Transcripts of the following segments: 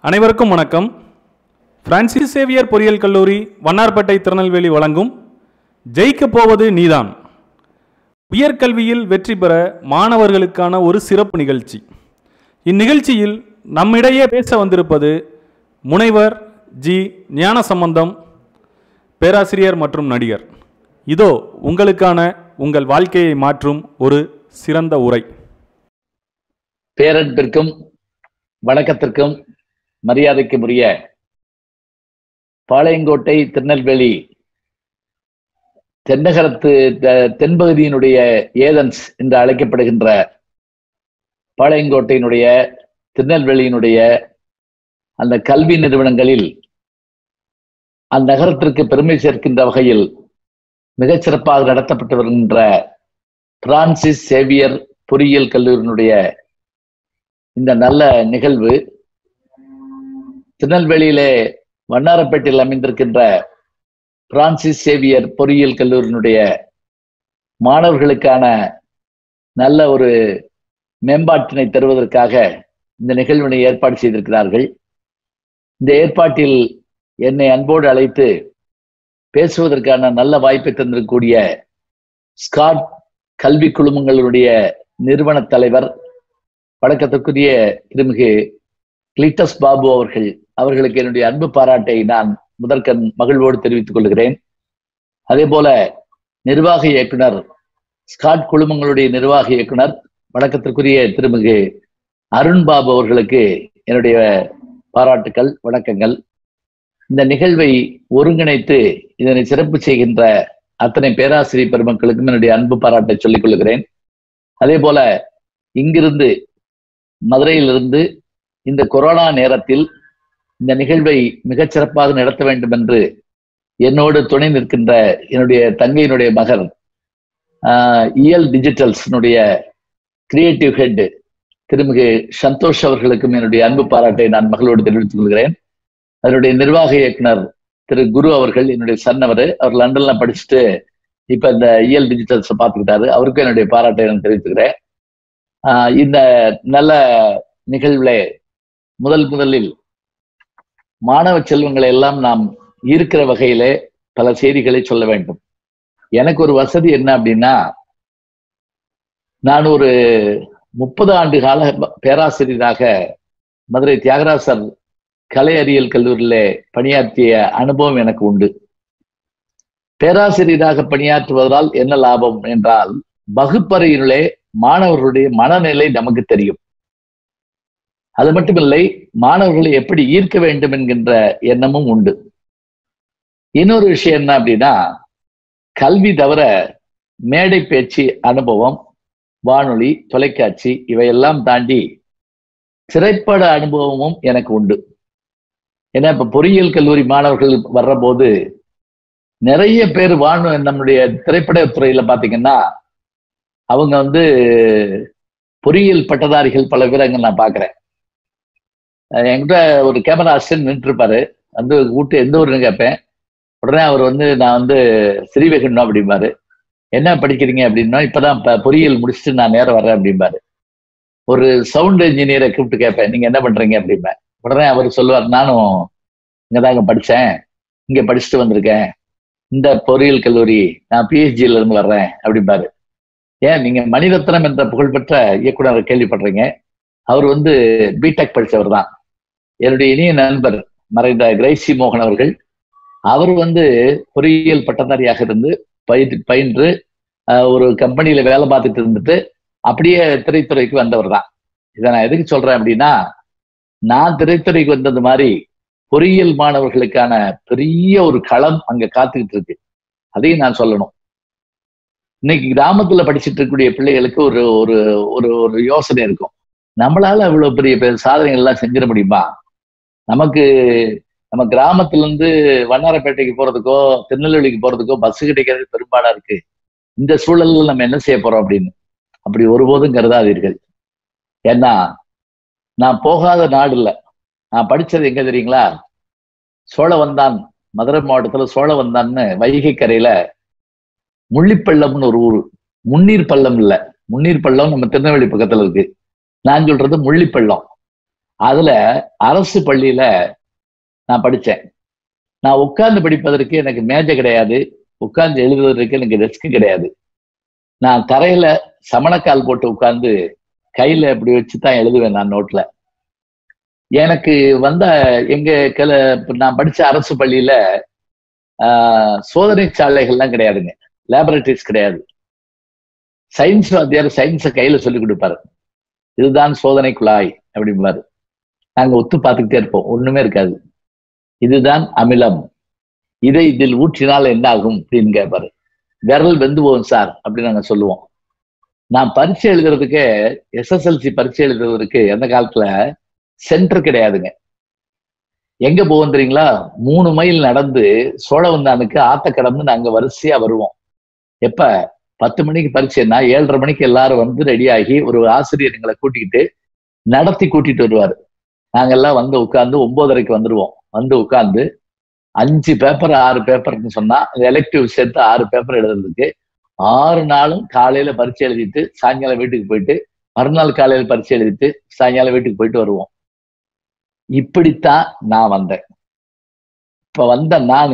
அனைவருக்கும் வணக்கம் Francis Xavier பொறியியல் கல்லூரி வண்ணார்பேட்டை திருநெல்வேலி வழங்கும் ஜெயிக்கப் போவது நீதான் உயர்கல்வியில் வெற்றி பெற மாணவர்களுக்கான ஒரு சிறப்பு நிகழ்ச்சி இந்நிகழ்ச்சியில் நம்மிடையே பேச வந்திருப்பது முனைவர் ஜி ஞானசம்பந்தம் பேராசிரியர் மற்றும் நடிகர் இதோ உங்களுக்கான உங்கள் வாழ்க்கையை மாற்றும் ஒரு சிறந்த உரை பேரன்பிற்கும் வணக்கத்திற்கும் மரியாதைக்கும் உரிய பாளையங்கோட்டை திருநெல்வேலி தென்னகரத்து த- தென்பகுதியினுடைய ஏதன்ஸ் என்று அழைக்கப்படுகின்ற பாளையங்கோட்டையினுடைய திருநெல்வேலியினுடைய அந்த கல்வி நிறுவனங்களில் அந்நகரத்திற்கு பெருமை சேர்க்கின்ற வகையில் மிகச் சிறப்பாக நடத்தப்பட்டு வருகின்ற பிரான்சிஸ் சேவியர் பொறியியல் கல்லூரியினுடைய இந்த நல்ல நிகழ்வு திருநெல்வேலியிலே வண்ணாரப்பேட்டையில் அமைந்திருக்கின்ற பிரான்சிஸ் சேவியர் பொறியியல் கல்லூரியினுடைய மாணவர்களுக்கான நல்ல ஒரு மேம்பாட்டினை தருவதற்காக இந்த நிகழ்வினை ஏற்பாடு செய்திருக்கிறார்கள் இந்த ஏற்பாட்டில் என்னை அன்போடு அழைத்து பேசுவதற்கான நல்ல வாய்ப்பை தந்திருக்கக்கூடிய ஸ்காட் கல்வி குழுமங்களுடைய நிறுவன தலைவர் வணக்கத்திற்குரிய திருமிகு கிளிட்டஸ் பாபு அவர்கள் அவர்களுக்கு என்னுடைய அன்பு பாராட்டை நான் முதற்கண் மகிழ்வோடு தெரிவித்துக் கொள்கிறேன் அதே போல நிர்வாக இயக்குனர் ஸ்காட் குழுமங்களுடைய நிர்வாக இயக்குனர் வணக்கத்திற்குரிய திருமிகு அருண் பாபு அவர்களுக்கு என்னுடைய பாராட்டுக்கள் வணக்கங்கள் இந்த நிகழ்வை ஒருங்கிணைத்து இதனை சிறப்பு செய்கின்ற அத்தனை பேராசிரியர் பெருமக்களுக்கும் என்னுடைய அன்பு பாராட்டை சொல்லிக் கொள்கிறேன் அதே போல இங்கிருந்து மதுரையிலிருந்து இந்த கொரோனா நேரத்தில் இந்த நிகழ்வை மிகச் சிறப்பாக நடத்த வேண்டும் என்று என்னோடு துணை நிற்கின்ற என்னுடைய தங்கையினுடைய மகன் ஆஹ், இயல் டிஜிட்டல்ஸ்னுடைய கிரியேட்டிவ் ஹெட் திருமிகு சந்தோஷ் அவர்களுக்கும் என்னுடைய அன்பு பாராட்டை நான் மகளோடு தெரிவித்துக் கொள்கிறேன் அதனுடைய நிர்வாக இயக்குனர் திரு குரு அவர்கள் என்னுடைய சன் அவரு அவர் லண்டன்ல படிச்சுட்டு இப்ப இந்த இயல் டிஜிட்டல்ஸ் பார்த்துக்கிட்டாரு அவருக்கும் என்னுடைய பாராட்டை நான் தெரிவித்துக்கிறேன் ஆஹ் இந்த நல்ல நிகழ்வுல முதல் முதலில் மாணவ செல்வங்களை எல்லாம் நாம் இருக்கிற வகையிலே பல செய்திகளை சொல்ல வேண்டும் எனக்கு ஒரு வசதி என்ன அப்படின்னா நான் ஒரு முப்பது ஆண்டு கால பேராசிரியராக மதுரை தியாகராசர் கலை அறிவியல் கல்லூரியிலே பணியாற்றிய அனுபவம் எனக்கு உண்டு பேராசிரியராக பணியாற்றுவதால் என்ன லாபம் என்றால் வகுப்பறையிலே மாணவர்களுடைய மனநிலை நமக்கு தெரியும் அது மட்டுமில்லை மாணவர்களை எப்படி ஈர்க்க வேண்டும் என்கின்ற எண்ணமும் உண்டு இன்னொரு விஷயம் என்ன அப்படின்னா கல்வி தவிர மேடை பேச்சு அனுபவம் வானொலி தொலைக்காட்சி இவையெல்லாம் தாண்டி திரைப்பட அனுபவமும் எனக்கு உண்டு ஏன்னா இப்ப பொறியியல் கல்லூரி மாணவர்கள் வர்ற போது நிறைய பேர் வானு நம்முடைய திரைப்படத் துறையில பாத்தீங்கன்னா அவங்க வந்து பொறியியல் பட்டதாரிகள் பல பேர் அங்க நான் பாக்குறேன் அஹ் என்கிட்ட ஒரு கேமரா அசிஸ்டன்ட் நின்று இருப்பாரு வந்து கூட்டு எந்த ஊருன்னு கேட்பேன் உடனே அவர் வந்து நான் வந்து ஸ்ரீவைகுண்டம் அப்படிம்பாரு என்ன படிக்கிறீங்க அப்படின்னா இப்பதான் ப- பொறியியல் முடிச்சுட்டு நான் நேரம் வர்றேன் அப்படிம்பாரு ஒரு சவுண்ட் இன்ஜினியரை கூப்பிட்டு கேட்பேன் நீங்க என்ன பண்றீங்க அப்படிம்பேன் உடனே அவர் சொல்லுவார் நானும் இங்கதாங்க படிச்சேன் இங்க படிச்சுட்டு வந்திருக்கேன் இந்த பொறியியல் கல்லூரி நான் பிஹெச்டில இருந்து வர்றேன் அப்படிம்பாரு ஏன் நீங்க மணிரத்னம் என்ற புகழ்பெற்ற இயக்குனரை கேள்விப்படுறீங்க அவர் வந்து பிடெக் படிச்சவர் தான் என்னுடைய இனிய நண்பர் மறைந்த கிரைசி மோகன் அவர்கள் அவர் வந்து பொறியியல் பட்டதாரியாக இருந்து பயிற்று பயின்று ஆஹ், ஒரு கம்பெனியில வேலை பார்த்துட்டு இருந்துட்டு அப்படியே திரைத்துறைக்கு வந்தவர் தான் இதை நான் எதுக்கு சொல்றேன் அப்படின்னா நான் திரைத்துறைக்கு வந்தது மாதிரி பொறியியல் மாணவர்களுக்கான பெரிய ஒரு களம் அங்க காத்துக்கிட்டு இருக்கு அதையும் நான் சொல்லணும் இன்னைக்கு கிராமத்துல படிச்சுட்டு இருக்கக்கூடிய பிள்ளைகளுக்கு ஒரு ஒரு ஒரு ஒரு யோசனை இருக்கும் நம்மளால இவ்வளவு பெரிய பெரிய சாதனைகள் எல்லாம் செஞ்சிட முடியுமா நமக்கு நம்ம கிராமத்துல இருந்து வண்ணாரப்பேட்டைக்கு போறதுக்கோ திருநெல்வேலிக்கு போறதுக்கோ பஸ் கிடைக்கிறது பெரும்பாடா இருக்கு இந்த சூழல்ல நம்ம என்ன செய்ய போறோம் அப்படின்னு அப்படி ஒருபோதும் கருதாதீர்கள் ஏன்னா நான் போகாத நாடு இல்ல நான் படிச்சது எங்க தெரியுங்களா சோழவந்தான் மதுரை மாவட்டத்துல சோழவந்தான்னு வைகை கரையில முள்ளிப்பள்ளம்னு ஒரு ஊர் முன்னீர் பள்ளம் இல்ல முன்னீர் பள்ளம் நம்ம திருநெல்வேலி பக்கத்துல இருக்கு நான் சொல்றது முள்ளிப்பள்ளம் அதுல அரசு பள்ளியில நான் படித்தேன் நான் உட்கார்ந்து படிப்பதற்கு எனக்கு மேஜை கிடையாது உட்கார்ந்து எழுதுவதற்கு எனக்கு டெஸ்க் கிடையாது நான் தரையில சமணக்கால் போட்டு உட்கார்ந்து கையில இப்படி வச்சு தான் எழுதுவேன் நான் நோட்ல எனக்கு வந்த எங்க கிள நான் படிச்ச அரசு பள்ளியில ஆஹ், சோதனை சாலைகள்லாம் கிடையாதுங்க லேபரட்டரிஸ் கிடையாது சயின்ஸ் வாத்தியார் சயின்ஸை கையில சொல்லி கொடுப்பாரு இதுதான் சோதனை குழாய் அப்படிம்பாரு நாங்க ஒத்து பார்த்துக்கிட்டே இருப்போம் ஒண்ணுமே இருக்காது இதுதான் அமிலம் இதை இதில் ஊற்றினால் என்ன ஆகும் அப்படின்னு கேட்பாரு விரல் வெந்து போகும் சார் அப்படின்னு நாங்க சொல்லுவோம் நான் பரீட்சை எழுதுறதுக்கு எஸ்எஸ்எல்சி பரீட்சை எழுதுறதுக்கு அந்த காலத்துல சென்டர் கிடையாதுங்க எங்க போவோம் தெரியுங்களா மூணு மைல் நடந்து சோழவந்தானுக்கு ஆத்த கடந்து நாங்க வரிசையா வருவோம் எப்ப பத்து மணிக்கு பரீட்சைன்னா ஏழரை மணிக்கு எல்லாரும் வந்து ரெடி ஆகி ஒரு ஆசிரியர் எங்களை கூட்டிக்கிட்டு நடத்தி கூட்டிட்டு வருவாரு நாங்கெல்லாம் வந்து உட்கார்ந்து ஒன்பதரைக்கு வந்துருவோம் வந்து உட்கார்ந்து அஞ்சு பேப்பர் ஆறு பேப்பர்னு சொன்னா எலெக்டிவ் சேர்த்து ஆறு பேப்பர் எழுதுறதுக்கு ஆறு நாளும் காலையில பரீட்சை எழுதிட்டு சாயங்காலம் வீட்டுக்கு போயிட்டு மறுநாள் காலையில பரீட்சை எழுதிட்டு சாயங்காலம் வீட்டுக்கு போயிட்டு வருவோம் இப்படித்தான் நான் வந்தேன் இப்ப வந்த நானு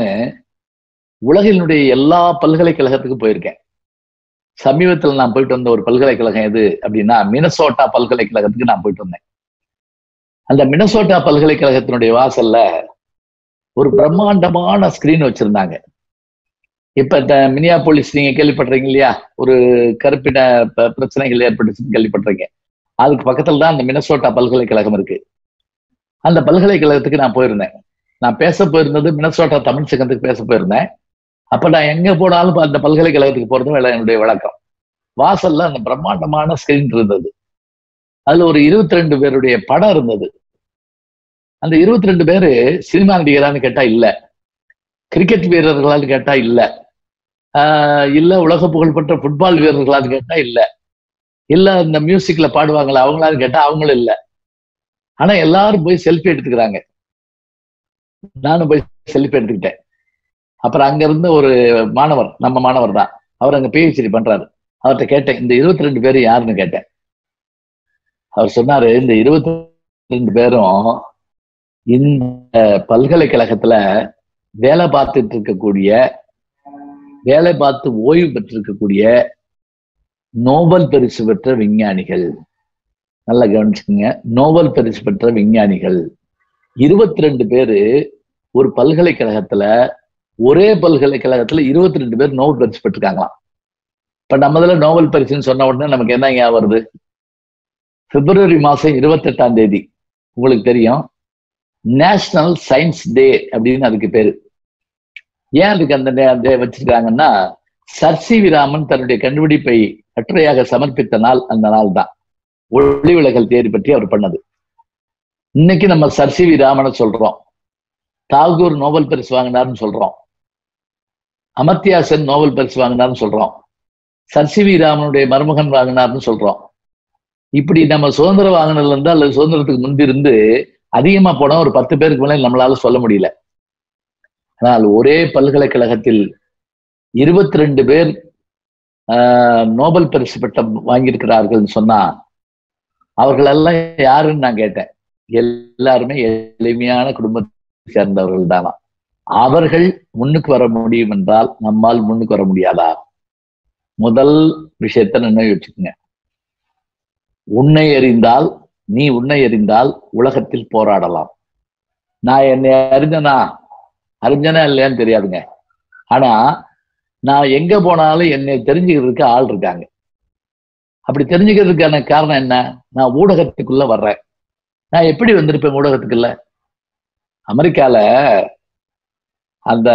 உலகினுடைய எல்லா பல்கலைக்கழகத்துக்கும் போயிருக்கேன் சமீபத்தில் நான் போயிட்டு வந்த ஒரு பல்கலைக்கழகம் எது அப்படின்னா மினசோட்டா பல்கலைக்கழகத்துக்கு நான் போயிட்டு வந்தேன் அந்த மினசோட்டா பல்கலைக்கழகத்தினுடைய வாசல்ல ஒரு பிரம்மாண்டமான ஸ்கிரீன் வச்சிருந்தாங்க இப்ப இந்த மினியாபோலிஸ் நீங்க கேள்விப்படுறீங்க இல்லையா ஒரு கருப்பின ப- பிரச்சனைகள் ஏற்பட்டுச்சுன்னு கேள்விப்படுறீங்க அதுக்கு பக்கத்துல தான் அந்த மினசோட்டா பல்கலைக்கழகம் இருக்கு அந்த பல்கலைக்கழகத்துக்கு நான் போயிருந்தேன் நான் பேச போயிருந்தது மினசோட்டா தமிழ் சங்கத்துக்கு பேச போயிருந்தேன் அப்ப நான் எங்க போனாலும் அந்த பல்கலைக்கழகத்துக்கு போறதும் வேலை என்னுடைய வழக்கம் வாசல்ல அந்த பிரம்மாண்டமான ஸ்கிரீன் இருந்தது அதுல ஒரு இருபத்தி ரெண்டு பேருடைய படம் இருந்தது அந்த இருபத்தி ரெண்டு பேரு சினிமா நடிகரான்னு கேட்டா இல்ல கிரிக்கெட் வீரர்களான்னு கேட்டா இல்ல ஆஹ் இல்ல உலக புகழ்பெற்ற ஃபுட்பால் வீரர்களான்னு கேட்டா இல்ல இல்ல இந்த மியூசிக்ல பாடுவாங்களா அவங்களான்னு கேட்டா அவங்களும் இல்ல ஆனா எல்லாரும் போய் செல்ஃபி எடுத்துக்கிறாங்க நானும் போய் செல்ஃபி எடுத்துக்கிட்டேன் அப்புறம் அங்க இருந்த ஒரு மாணவர் நம்ம மாணவர் தான் அவர் அங்க பிஹெச்டி பண்றாரு அவர்கிட்ட கேட்டேன் இந்த இருபத்தி ரெண்டு பேரும் யாருன்னு கேட்டேன் அவர் சொன்னாரு இந்த இருபத்தி ரெண்டு பேரும் இந்த பல்கலைக்கழகத்துல வேலை பார்த்துட்டு இருக்கக்கூடிய வேலை பார்த்து ஓய்வு பெற்றிருக்கக்கூடிய நோபல் பரிசு பெற்ற விஞ்ஞானிகள் நல்லா கவனிச்சுக்கோங்க நோபல் பரிசு பெற்ற விஞ்ஞானிகள் இருபத்தி ரெண்டு பேரு ஒரு பல்கலைக்கழகத்துல ஒரே பல்கலைக்கழகத்துல இருபத்தி ரெண்டு பேர் நோபல் பரிசு பெற்றிருக்காங்களாம் இப்ப நம்ம இதுல நோபல் பரிசுன்னு சொன்ன உடனே நமக்கு என்ன ஞாபகம் வருது பிப்ரவரி மாசம் இருபத்தெட்டாம் தேதி உங்களுக்கு தெரியும் நேஷனல் சயின்ஸ் டே அப்படின்னு அதுக்கு பேரு ஏன் அதுக்கு அந்த டே- டே வச்சிருக்காங்கன்னா சர் சி வி ராமன் தன்னுடைய கண்டுபிடிப்பை கட்டுரையாக சமர்ப்பித்த நாள் அந்த நாள் தான் ஒளி விலகல் தேதி பற்றி அவர் பண்ணது இன்னைக்கு நம்ம சர் சி வி ராமனை சொல்றோம் தாகூர் நோபல் பரிசு வாங்கினார்னு சொல்றோம் அமர்த்தியா சென் நோபல் பரிசு வாங்கினார்னு சொல்றோம் சர் சி வி ராமனுடைய மருமகன் வாங்கினார்னு சொல்றோம் இப்படி நம்ம சுதந்திரம் வாங்கினதுல இருந்து அல்லது சுதந்திரத்துக்கு முந்தி இருந்து அதிகமா போனா ஒரு பத்து பேருக்கு மேல நம்மளால சொல்ல முடியல ஆனால் ஒரே பல்கலைக்கழகத்தில் இருபத்தி ரெண்டு பேர் ஆஹ், நோபல் பரிசு பட்டம் வாங்கியிருக்கிறார்கள்னு சொன்னா அவர்களெல்லாம் யாருன்னு நான் கேட்டேன் எல்லாருமே எளிமையான குடும்பத்தை சேர்ந்தவர்கள் தானா அவர்கள் முன்னுக்கு வர முடியும் என்றால் நம்மால் முன்னுக்கு வர முடியாதா முதல் விஷயத்தை நினைவு வச்சுக்கோங்க உன்னை அறிந்தால் நீ உன்னை அறிந்தால் உலகத்தில் போராடலாம் நான் என்னை அறிஞ்சனா அறிஞ்சனா இல்லையான்னு தெரியாதுங்க ஆனா நான் எங்க போனாலும் என்னை தெரிஞ்சுக்கிறதுக்கு ஆள் இருக்காங்க அப்படி தெரிஞ்சுக்கிறதுக்கான காரணம் என்ன நான் ஊடகத்துக்குள்ள வர்றேன் நான் எப்படி வந்திருப்பேன் ஊடகத்துக்குள்ள அமெரிக்கால அந்த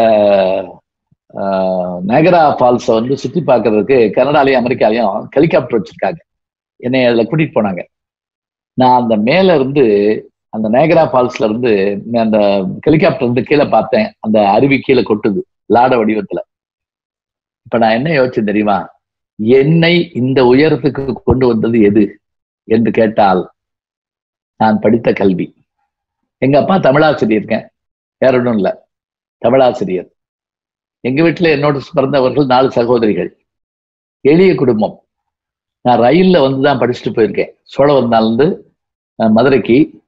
நகரா ஃபால்ஸை வந்து சுத்தி பார்க்கறதுக்கு கனடாலையும் அமெரிக்காலையும் ஹெலிகாப்டர் வச்சிருக்காங்க என்னை அதுல கூட்டிட்டு போனாங்க நான் அந்த மேல இருந்து அந்த நேகரா ஃபால்ஸ்ல இருந்து அந்த ஹெலிகாப்டர் இருந்து கீழே பார்த்தேன் அந்த அருவி கீழே கொட்டுது லாட வடிவத்துல இப்ப நான் என்ன யோசிச்சேன் தெரியுமா என்னை இந்த உயரத்துக்கு கொண்டு வந்தது எது என்று கேட்டால் நான் படித்த கல்வி எங்க அப்பா தமிழாசிரியருங்க வேற ஒன்றும் இல்லை தமிழாசிரியர் எங்க வீட்டுல என்னோட பிறந்தவர்கள் நாலு சகோதரிகள் எளிய குடும்பம் நான் ரயில்ல வந்து தான் படிச்சுட்டு போயிருக்கேன் சோழவந்தாலேருந்து அஹ், மதுரைக்கு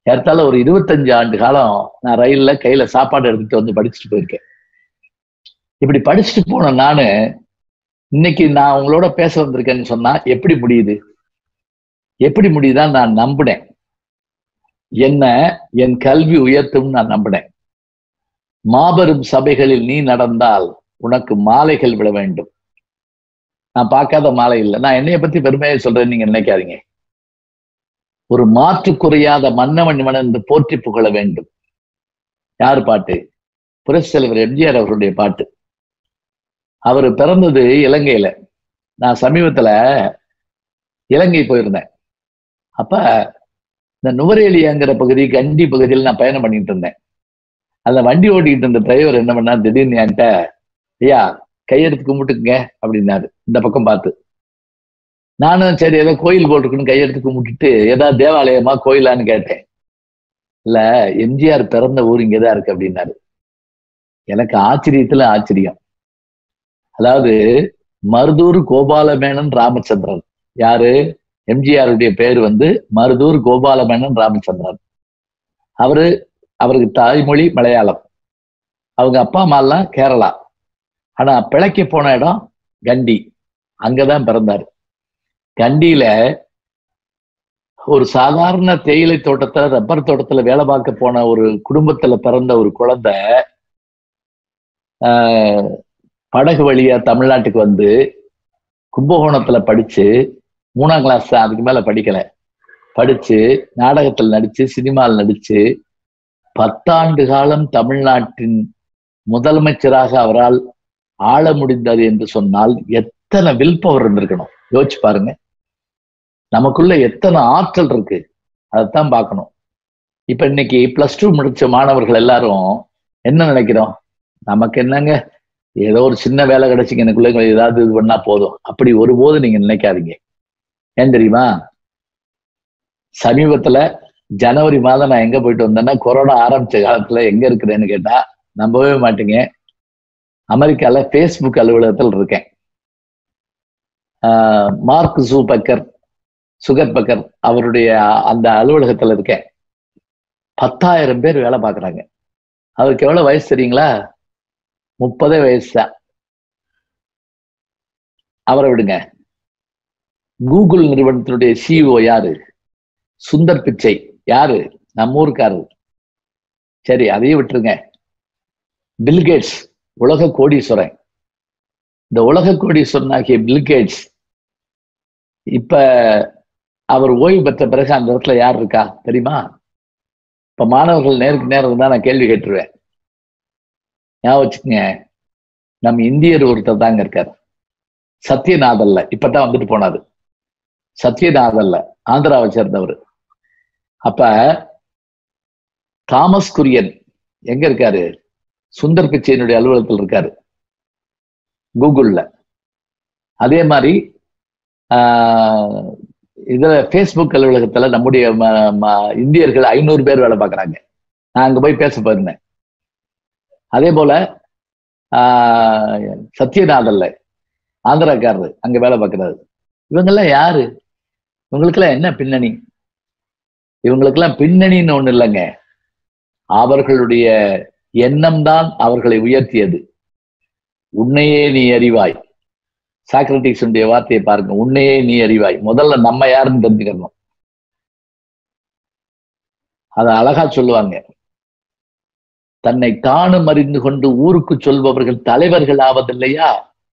ஏறத்தாழ ஒரு இருபத்தஞ்சு ஆண்டு காலம் நான் ரயில்ல கையில சாப்பாடு எடுத்துட்டு வந்து படிச்சுட்டு போயிருக்கேன் இப்படி படிச்சுட்டு போன நானு இன்னைக்கு நான் உங்களோட பேச வந்திருக்கேன்னு சொன்னா எப்படி முடியுது எப்படி முடியுதான் நான் நம்பினேன் என்ன என் கல்வி உயர்த்தும் நான் நம்பினேன் மாபெரும் சபைகளில் நீ நடந்தால் உனக்கு மாலைகள் விட வேண்டும் நான் பார்க்காத மாலை இல்லை நான் என்னைய பத்தி பெருமையை சொல்றேன்னு நீங்க நினைக்காதீங்க ஒரு மாற்று குறையாத மன்னவன் மன்னன் என்று போற்றி புகழ வேண்டும் யார் பாட்டு புரட்சி தலைவர் எம்ஜிஆர் அவருடைய பாட்டு அவர் பிறந்தது இலங்கையில நான் சமீபத்துல இலங்கை போயிருந்தேன் அப்ப இந்த நுவரேலியாங்கிற பகுதி கண்டி பகுதியில் நான் பயணம் பண்ணிட்டு இருந்தேன் அந்த வண்டி ஓட்டிக்கிட்டு இருந்த டிரைவர் என்ன பண்ணா திடீர்னு என்கிட்ட ஐயா கையெடுத்து கும்பிட்டுக்குங்க அப்படின்னாரு இந்த பக்கம் பார்த்து நானும் சரி ஏதோ கோயில் போட்டிருக்குன்னு கையெடுத்து கும்பிட்டுட்டு ஏதாவது தேவாலயமா கோயிலான்னு கேட்டேன் இல்ல எம்ஜிஆர் பிறந்த ஊர் இங்கதான் இருக்கு அப்படின்னாரு எனக்கு ஆச்சரியத்துல ஆச்சரியம் அதாவது மருதூர் கோபாலமேனன் ராமச்சந்திரன் யாரு எம்ஜிஆருடைய பேர் வந்து மருதூர் கோபாலமேனன் ராமச்சந்திரன் அவரு அவருக்கு தாய்மொழி மலையாளம் அவங்க அப்பா அம்மா எல்லாம் கேரளா ஆனா பிழைக்க போன இடம் கண்டி அங்கதான் பிறந்தாரு கண்டியில ஒரு சாதாரண தேயிலை தோட்டத்துல ரப்பர் தோட்டத்துல வேலை பார்க்க போன ஒரு குடும்பத்துல பிறந்த ஒரு குழந்தை ஆஹ், படகு வழியா தமிழ்நாட்டுக்கு வந்து கும்பகோணத்துல படிச்சு மூணாம் கிளாஸ் அதுக்கு மேல படிக்கல படிச்சு நாடகத்தில் நடிச்சு சினிமாவில் நடிச்சு பத்தாண்டு காலம் தமிழ்நாட்டின் முதலமைச்சராக அவரால் ஆள முடிந்தது என்று சொன்னால் எத்தனை வில் பவர் இருந்திருக்கணும் யோசிச்சு பாருங்க நமக்குள்ள எத்தனை ஆற்றல் இருக்கு அதைத்தான் பார்க்கணும் இப்ப இன்னைக்கு பிளஸ் டூ முடிச்ச மாணவர்கள் எல்லாரும் என்ன நினைக்கிறோம் நமக்கு என்னங்க ஏதோ ஒரு சின்ன வேலை கிடைச்சிங்க எனக்குள்ள ஏதாவது இது பண்ணா போதும் அப்படி ஒருபோது நீங்க நினைக்காதீங்க ஏன் தெரியுமா சமீபத்துல ஜனவரி மாதம் நான் எங்க போயிட்டு வந்தேன்னா கொரோனா ஆரம்பிச்ச காலத்துல எங்க இருக்கிறேன்னு கேட்டா நம்பவே மாட்டீங்க அமெரிக்கால ஃபேஸ்புக் அலுவலகத்தில் இருக்கேன் ஆஹ் மார்க் ஜூ பக்கர் சுகர் பக்கர் அவருடைய அந்த அலுவலகத்துல இருக்கேன் பத்தாயிரம் பேர் வேலை பார்க்கறாங்க அவருக்கு எவ்வளவு வயசு தெரியுங்களா முப்பதே வயசு தான் அவரை விடுங்க கூகுள் நிறுவனத்தினுடைய சிஇஓ யாரு சுந்தர் பிச்சை யாரு நம்ம ஊருக்காரர் சரி அதையும் விட்டுருங்க பில்கேட்ஸ் உலக கோடீஸ்வரன் இந்த உலக கோடீஸ்வரன் ஆகிய பில்கேட்ஸ் இப்ப அவர் ஓய்வு பெற்ற பிறகு அந்த இடத்துல யார் இருக்கா தெரியுமா இப்ப மாணவர்கள் நேருக்கு நேரம் தான் நான் கேள்வி கேட்டுருவேன் ஞாபகம் வச்சுக்கங்க நம்ம இந்தியர் ஒருத்தர் தாங்க இருக்கார் சத்யநாதல்ல இப்பதான் வந்துட்டு போனாரு சத்யநாதல்ல ஆந்திராவை சேர்ந்தவர் அப்ப தாமஸ் குரியன் எங்க இருக்காரு சுந்தர் பிச்சையினுடைய அலுவலகத்தில் இருக்காரு கூகுள்ல அதே மாதிரி ஆஹ், இதுல ஃபேஸ்புக் அலுவலகத்துல நம்முடைய ம- ம- இந்தியர்கள் ஐநூறு பேர் வேலை பார்க்கறாங்க நான் அங்க போய் பேச போயிருந்தேன் அதே போல ஆஹ், சத்யநாதல்ல ஆந்திராக்காரரு அங்க வேலை பார்க்கறாரு இவங்கெல்லாம் யாரு இவங்களுக்கெல்லாம் என்ன பின்னணி இவங்களுக்கெல்லாம் பின்னணின்னு ஒண்ணு இல்லைங்க அவர்களுடைய எண்ணம் தான் அவர்களை உயர்த்தியது உன்னையே நீ அறிவாய் சாக்ரட்டிஸுடைய வார்த்தையை பாருங்க உன்னையே நீ அறிவாய் முதல்ல நம்ம யாருன்னு தெரிஞ்சுக்கணும் அத அழகா சொல்லுவாங்க தன்னை தானும் அறிந்து கொண்டு ஊருக்கு சொல்பவர்கள் தலைவர்கள் ஆவதில்லையா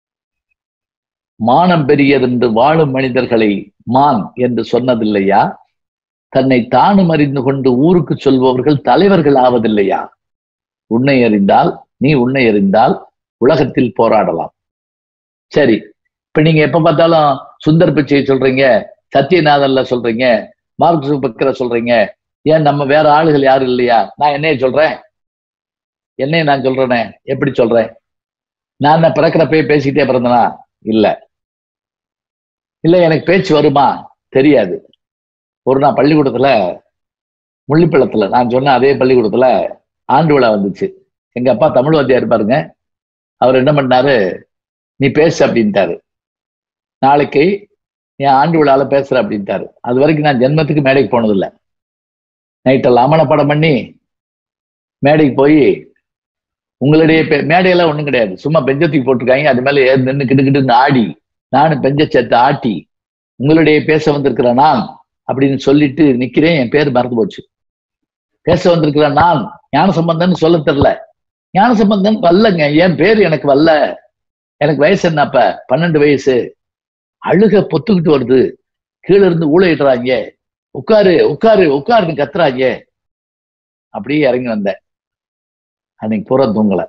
மானம் பெரியதென்று வாழும் மனிதர்களை மான் என்று சொன்னதில்லையா தன்னை தானும் அறிந்து கொண்டு ஊருக்கு சொல்பவர்கள் தலைவர்கள் ஆவதில்லையா உன்னை அறிந்தால் நீ உன்னை அறிந்தால் உலகத்தில் போராடலாம் சரி இப்ப நீங்க எப்ப பார்த்தாலும் சுந்தர் பிச்சையை சொல்றீங்க சத்யநாதன்ல சொல்றீங்க மார்க் சுபக்கரை சொல்றீங்க ஏன் நம்ம வேற ஆளுகள் யாரும் இல்லையா நான் என்னைய சொல்றேன் என்னைய நான் சொல்றேனே எப்படி சொல்றேன் நான் என்ன பிறக்கிறப்பயே பேசிக்கிட்டே பிறந்தனா இல்ல இல்ல எனக்கு பேச்சு வருமா தெரியாது ஒரு நாள் பள்ளிக்கூடத்துல முள்ளிப்பள்ளத்துல நான் சொன்ன அதே பள்ளிக்கூடத்துல ஆண்டு விழா வந்துச்சு எங்க அப்பா தமிழ் வாத்தியார் பாருங்க அவர் என்ன பண்ணாரு நீ பேசு அப்படின்ட்டாரு நாளைக்கு என் ஆண்டு விழால பேசுற அப்படின்ட்டாரு அது வரைக்கும் நான் ஜென்மத்துக்கு மேடைக்கு போனதில்லை நைட்டெல்லாம் அமனப்படம் பண்ணி மேடைக்கு போய் உங்களுடைய பே- மேடையெல்லாம் ஒண்ணும் கிடையாது சும்மா பெஞ்ச தூக்கி போட்டிருக்காங்க அது மேல ஏறி நின்று கிட்டுக்கிட்டு ஆடி நானும் பெஞ்ச சேர்த்து ஆட்டி உங்களுடைய பேச வந்திருக்கிற நான் அப்படின்னு சொல்லிட்டு நிக்கிறேன் என் பேர் மறந்து போச்சு பேச வந்திருக்கிற நான் ஞான சம்பந்தன் சொல்ல தெரியல ஞான சம்பந்தன் வரலங்க என் பேர் எனக்கு வரல எனக்கு வயசு என்ன அப்ப பன்னெண்டு வயசு அழுக பொத்துக்கிட்டு வருது கீழே இருந்து ஊழையிடுறாங்க உட்காரு உட்காரு உட்காருன்னு கத்துறாங்க அப்படியே இறங்கி வந்தேன் அன்னைக்கு பூரா தூங்கல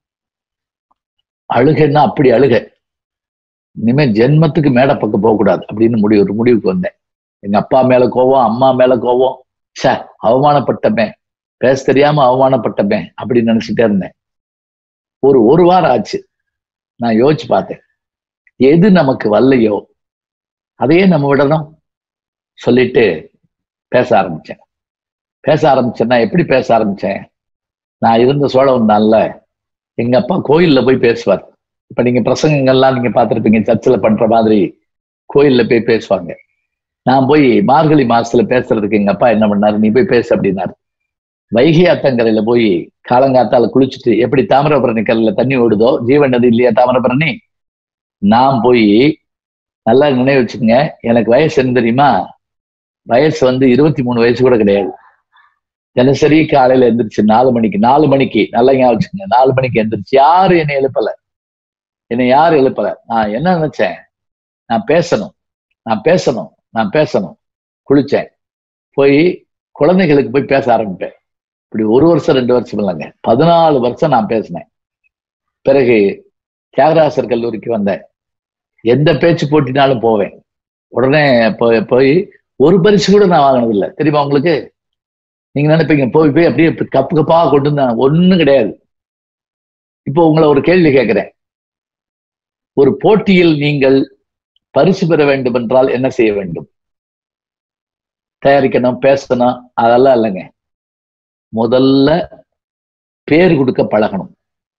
அழுகைன்னா அப்படி அழுக இனிமே ஜென்மத்துக்கு மேடை பக்கம் போகக்கூடாது அப்படின்னு முடிவு ஒரு முடிவுக்கு வந்தேன் எங்க அப்பா மேல கோவம் அம்மா மேல கோவம் சே அவமானப்பட்டமே பேச தெரியாம அவமானப்பட்டமே அப்படின்னு நினைச்சிட்டே இருந்தேன் ஒரு ஒரு வாரம் ஆச்சு நான் யோசிச்சு பார்த்தேன் எது நமக்கு வரலையோ அதையே நம்ம விடணும் சொல்லிட்டு பேச ஆரம்பிச்சேன் பேச ஆரம்பிச்சேன்னா எப்படி பேச ஆரம்பிச்சேன் நான் இருந்த சோழவன் தான்ல எங்க அப்பா கோயில்ல போய் பேசுவார் இப்ப நீங்க பிரசங்கங்கள்லாம் நீங்க பார்த்திருப்பீங்க சர்ச்சில் பண்ற மாதிரி கோயில்ல போய் பேசுவாங்க நான் போய் மார்கழி மாசத்துல பேசுறதுக்கு எங்க அப்பா என்ன பண்ணாரு நீ போய் பேசு அப்படின்னாரு வைகை ஆத்தங்கரையில போய் காலங்காத்தால குளிச்சுட்டு எப்படி தாமிரபரணி கல்ல தண்ணி ஓடுதோ ஜீவன் நதி இல்லையா தாமிரபரணி நான் போய் நல்லா நினைவு வச்சுக்கோங்க எனக்கு வயசு என்ன தெரியுமா வயசு வந்து இருபத்தி மூணு வயசு கூட கிடையாது தினசரி காலையில எந்திரிச்சு நாலு மணிக்கு நாலு மணிக்கு நல்லா ஞாபகம் வச்சுக்கோங்க நாலு மணிக்கு எந்திரிச்சு யாரும் என்னை எழுப்பல என்னை யாரும் எழுப்பல நான் என்ன நினைச்சேன் நான் பேசணும் நான் பேசணும் நான் பேசணும் குளிச்சேன் போய் குழந்தைகளுக்கு போய் பேச ஆரம்பிப்பேன் இப்படி ஒரு வருஷம் ரெண்டு வருஷம் இல்லைங்க பதினாலு வருஷம் நான் பேசினேன் பிறகு தியாகராசர் கல்லூரிக்கு வந்தேன் எந்த பேச்சு போட்டினாலும் போவேன் உடனே போய் போய் ஒரு பரிசு கூட நான் வாங்கினதில்லை தெரியுமா உங்களுக்கு நீங்க நினைப்பீங்க போய் போய் அப்படியே கப்பு கப்பா கொண்டு வந்தேன் ஒண்ணும் கிடையாது இப்போ உங்களை ஒரு கேள்வி கேட்கிறேன் ஒரு போட்டியில் நீங்கள் பரிசு பெற வேண்டும் என்றால் என்ன செய்ய வேண்டும் தயாரிக்கணும் பேசணும் அதெல்லாம் இல்லைங்க முதல்ல பேர் கொடுக்க பழகணும்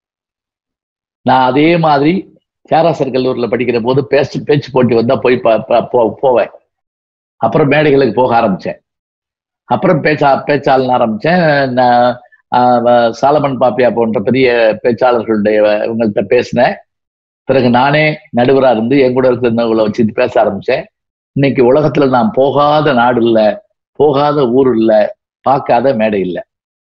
நான் அதே மாதிரி சேராசர் கல்லூரியில் படிக்கிற போது பேச்சு பேச்சு போட்டி வந்தா போய் ப- ப- போ- போவேன் அப்புறம் மேடைகளுக்கு போக ஆரம்பிச்சேன் அப்புறம் பேச்சா பேச்சாளன் ஆரம்பிச்சேன் நான் ஆஹ், வ- சாலமன் பாப்பியா போன்ற பெரிய பேச்சாளர்களுடைய இவங்கள்ட்ட பேசினேன் பிறகு நானே நடுவரா இருந்து என் கூட இருக்கிறவங்களை வச்சுட்டு பேச ஆரம்பிச்சேன் இன்னைக்கு உலகத்துல நான் போகாத நாடு இல்ல போகாத ஊர் இல்ல பார்க்காத மேடை இல்ல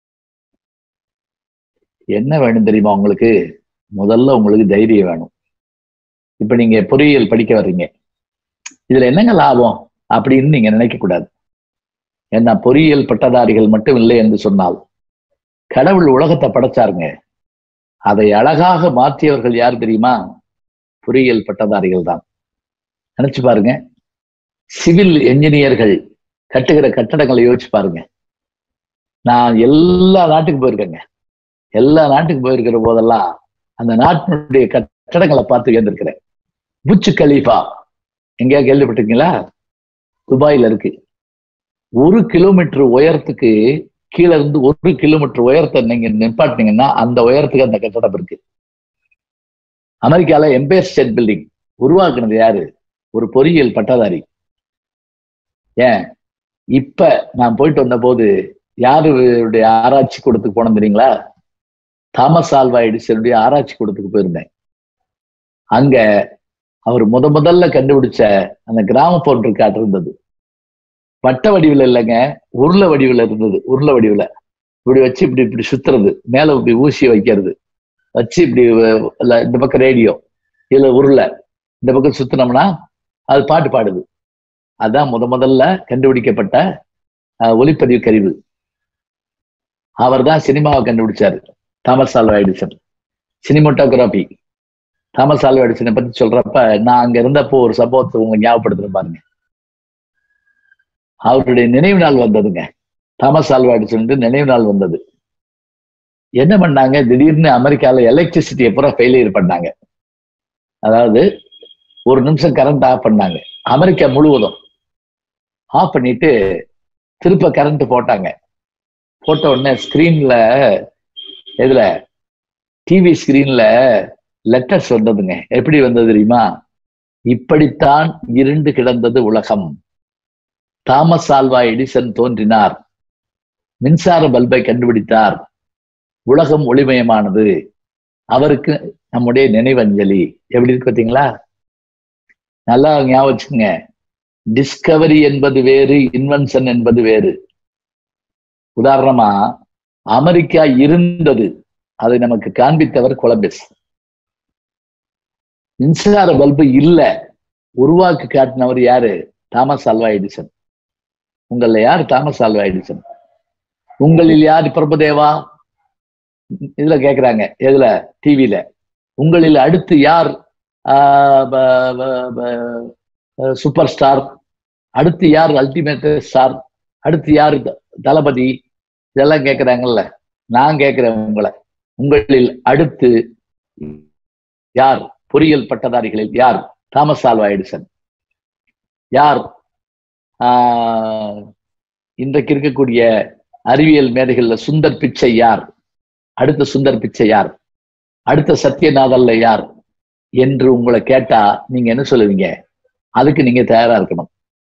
என்ன வேணும் தெரியுமா உங்களுக்கு முதல்ல உங்களுக்கு தைரியம் வேணும் இப்ப நீங்க பொறியியல் படிக்க வர்றீங்க இதுல என்னங்க லாபம் அப்படின்னு நீங்க நினைக்க கூடாது ஏன்னா பொறியியல் பட்டதாரிகள் மட்டும் இல்லை என்று சொன்னால் கடவுள் உலகத்தை படைச்சாருங்க அதை அழகாக மாற்றியவர்கள் யார் தெரியுமா பொறியியல் பட்டதாரிகள் தான் நினைச்சு பாருங்க சிவில் என்ஜினியர்கள் கட்டுகிற கட்டடங்களை யோசிச்சு பாருங்க நான் எல்லா நாட்டுக்கு போயிருக்கேங்க எல்லா நாட்டுக்கு போயிருக்கிற போதெல்லாம் அந்த நாட்டினுடைய கட்டடங்களை பார்த்து வியந்திருக்கிறேன் புச்சு கலீஃபா எங்கேயா கேள்விப்பட்டிருக்கீங்களா துபாயில இருக்கு ஒரு கிலோமீட்டர் உயரத்துக்கு கீழே இருந்து ஒரு கிலோமீட்டர் உயரத்தை நீங்க நிப்பாட்டினீங்கன்னா அந்த உயரத்துக்கு அந்த கட்டடம் இருக்கு அமெரிக்கால எம்பையர் ஸ்டேட் பில்டிங் உருவாக்குனது யாரு ஒரு பொறியியல் பட்டதாரி ஏன் இப்ப நான் போயிட்டு வந்த போது யாருடைய ஆராய்ச்சி கூடத்துக்கு போனோம் தெரியுங்களா தாமஸ் ஆல்வா எடிசனுடைய ஆராய்ச்சி கூடத்துக்கு போயிருந்தேன் அங்க அவர் முத முதல்ல கண்டுபிடிச்ச அந்த கிராம போன் ரெக்கார்டு இருந்தது வட்ட வடிவில் இல்லைங்க உருளை வடிவில் இருந்தது உருளை வடிவில் இப்படி வச்சு இப்படி இப்படி சுத்துறது மேல இப்படி ஊசி வைக்கிறது வச்சு இப்படி வ- இல்ல, இந்த பக்கம் ரேடியோ இதுல உருளை இந்த பக்கம் சுத்தினோம்னா அது பாட்டு பாடுது அதான் முத முதல்ல கண்டுபிடிக்கப்பட்ட அஹ், ஒலிப்பதிவு கருவி அவர் தான் சினிமாவை கண்டுபிடிச்சாரு Thomas Alva Edison cinematography Thomas Alva எடிசனை பத்தி சொல்றப்ப நான் அங்க இருந்தப்போ ஒரு சம்பவத்தை உங்க ஞாபகப்படுத்துறேன் பாருங்க அவருடைய நினைவு நாள் வந்ததுங்க தாமஸ் ஆல்வா எடிசன் நினைவு நாள் வந்தது என்ன பண்ணாங்க திடீர்னு அமெரிக்கால எலக்ட்ரிசிட்டியை பூரா ஃபெயிலியர் பண்ணாங்க அதாவது ஒரு நிமிஷம் கரண்ட் ஆஃப் பண்ணாங்க அமெரிக்கா முழுவதும் ஆஃப் பண்ணிட்டு திருப்ப கரண்ட் போட்டாங்க போட்ட உடனே ஸ்கிரீன்ல எதுல டிவி ஸ்கிரீன்ல லெட்டர்ஸ் வந்ததுங்க எப்படி வந்தது தெரியுமா இப்படித்தான் இருண்டு கிடந்தது உலகம் தாமஸ் ஆல்வா எடிசன் தோன்றினார் மின்சார பல்பை கண்டுபிடித்தார் உலகம் ஒளிமயமானது அவருக்கு நம்முடைய நினைவஞ்சலி எப்படி இருக்கு பார்த்தீங்களா நல்லா ஞாபகம் வச்சுக்கோங்க டிஸ்கவரி என்பது வேறு இன்வென்ஷன் என்பது வேறு உதாரணமா அமெரிக்கா இருந்தது அதை நமக்கு காண்பித்தவர் கொலம்பிஸ் மின்சார பல்பு இல்ல உருவாக்கி காட்டினவர் யாரு தாமஸ் ஆல்வா எடிசன் உங்கள யார் தாமஸ் ஆல்வா எடிசன் உங்களில் யார் பிரபுதேவா இதுல கேக்குறாங்க எதுல டிவில உங்களில் அடுத்து யார் சூப்பர் ஸ்டார் அடுத்து யார் அல்டிமேட் ஸ்டார் அடுத்து யார் தளபதி இதெல்லாம் கேக்குறாங்கல்ல நான் கேட்கிறேன் உங்களை உங்களில் அடுத்து யார் பொறியியல் பட்டதாரிகளில் யார் தாமஸ் ஆல்வா எடிசன் யார் இன்றைக்கு இருக்கக்கூடிய அறிவியல் மேதைகள்ல சுந்தர் பிச்சை யார் அடுத்த சுந்தர் பிச்சை யார் அடுத்த சத்யநாதல்ல யார் என்று உங்களை கேட்டா நீங்க என்ன சொல்லுவீங்க அதுக்கு நீங்க தயாரா இருக்கணும்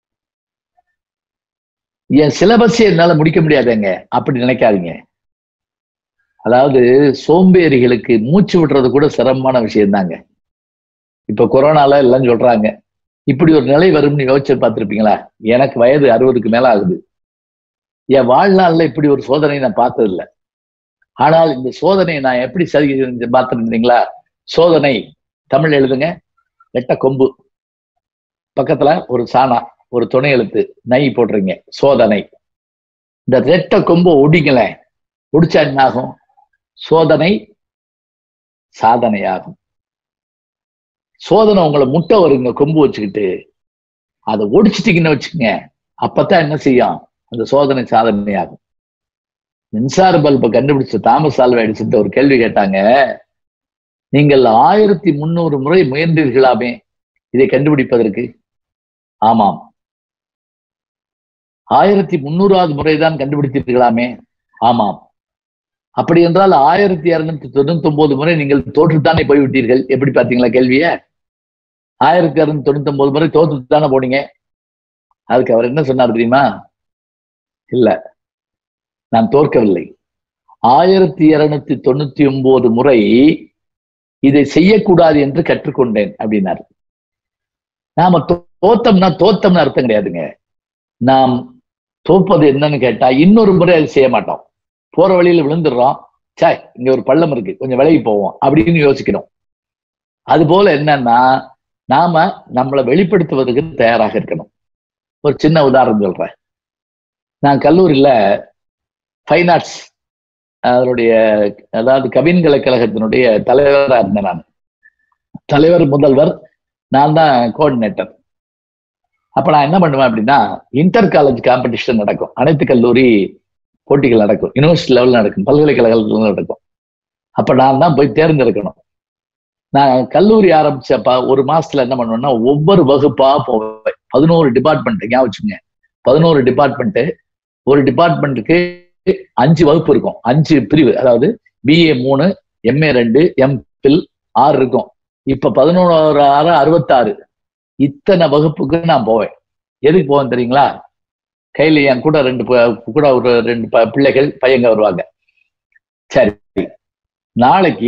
என் சிலபஸ் என்னால முடிக்க முடியாதுங்க அப்படி நினைக்காதீங்க அதாவது சோம்பேறிகளுக்கு மூச்சு விடுறது கூட சிரமமான விஷயம் தாங்க இப்ப கொரோனால எல்லாம் சொல்றாங்க இப்படி ஒரு நிலை வரும்னு யோசிச்சு பார்த்திருப்பீங்களா எனக்கு வயது அறுபதுக்கு மேல ஆகுது என் வாழ்நாள்ல இப்படி ஒரு சோதனை நான் பார்த்தது இல்லை ஆனால் இந்த சோதனை நான் எப்படி சரி பார்த்துருந்தீங்களா சோதனை தமிழ் எழுதுங்க எட்ட கொம்பு பக்கத்துல ஒரு சாணா ஒரு துணை எழுத்து நை போடுறீங்க சோதனை இந்த ரெட்ட கொம்பு ஒடிக்கல ஒடிச்சா என்ன ஆகும் சோதனை சாதனை ஆகும் சோதனை உங்களை முட்டை வருங்க கொம்பு வச்சுக்கிட்டு அதை ஒடிச்சிட்டீங்கன்னு வச்சுக்கோங்க அப்பதான் என்ன செய்யும் அந்த சோதனை சாதனை ஆகும் மின்சார பல்பை கண்டுபிடிச்ச தாமஸ் ஆல்வா எடிசன் ஒரு கேள்வி கேட்டாங்க நீங்கள் ஆயிரத்தி முன்னூறு முறை முயன்றீர்களாமே இதை கண்டுபிடிப்பதற்கு ஆமாம் ஆயிரத்தி முன்னூறாவது முறைதான் கண்டுபிடித்தீர்களாமே ஆமாம் அப்படி என்றால் ஆயிரத்தி இருநூத்தி தொண்ணூத்தி ஒன்பது முறை நீங்கள் தோற்றுத்தானே போய்விட்டீர்கள் எப்படி பாத்தீங்களா கேள்விய ஆயிரத்தி இருநூத்தி தொண்ணூத்தி ஒன்பது முறை தோற்று தானே போனீங்க அதுக்கு அவர் என்ன சொன்னார் தெரியுமா இல்ல நான் தோற்கவில்லை ஆயிரத்தி இருநூத்தி தொண்ணூத்தி ஒன்பது முறை இதை செய்யக்கூடாது என்று கற்றுக்கொண்டேன் அப்படின்னாரு நாம தோத்தம்னா தோத்தம்னு அர்த்தம் கிடையாதுங்க நாம் தோப்பது என்னன்னு கேட்டா இன்னொரு முறை அதை செய்ய மாட்டோம் போற வழியில விழுந்துடுறோம் சாய் இங்க ஒரு பள்ளம் இருக்கு கொஞ்சம் விலகி போவோம் அப்படின்னு யோசிக்கணும் அது போல என்னன்னா நாம நம்மளை வெளிப்படுத்துவதற்கு தயாராக இருக்கணும் ஒரு சின்ன உதாரணம் சொல்றேன் நான் கல்லூரியில ஃபைன் ஆர்ட்ஸ் அதனுடைய அதாவது கவின்கலை கழகத்தினுடைய தலைவராக இருந்தேன் நான் தலைவர் முதல்வர் நான் தான் கோஆர்டினேட்டர் அப்ப நான் என்ன பண்ணுவேன் அப்படின்னா இன்டர் காலேஜ் காம்படிஷன் நடக்கும் அனைத்து கல்லூரி போட்டிகள் நடக்கும் யூனிவர்சிட்டி லெவலில் நடக்கும் பல்கலைக்கழகத்துல நடக்கும் அப்ப நான் தான் போய் தேர்ந்தெடுக்கணும் நான் கல்லூரி ஆரம்பிச்சப்ப ஒரு மாசத்துல என்ன பண்ணுவேன்னா ஒவ்வொரு வகுப்பா போவேன் பதினோரு டிபார்ட்மெண்ட் ஞாபகம் வச்சுங்க பதினோரு டிபார்ட்மெண்ட் ஒரு டிபார்ட்மெண்ட்டுக்கு அஞ்சு வகுப்பு இருக்கும் அஞ்சு பிரிவு அதாவது பிஏ மூணு எம்ஏ ரெண்டு எம்பில் ஆறு இருக்கும் இப்ப பதினோரு ஆறு அறுபத்தாறு இத்தனை வகுப்புக்கு நான் போவேன் எதுக்கு போவேன் தெரியுங்களா கையில என் கூட ரெண்டு கூட ஒரு ரெண்டு பிள்ளைகள் பையங்க வருவாங்க சரி நாளைக்கு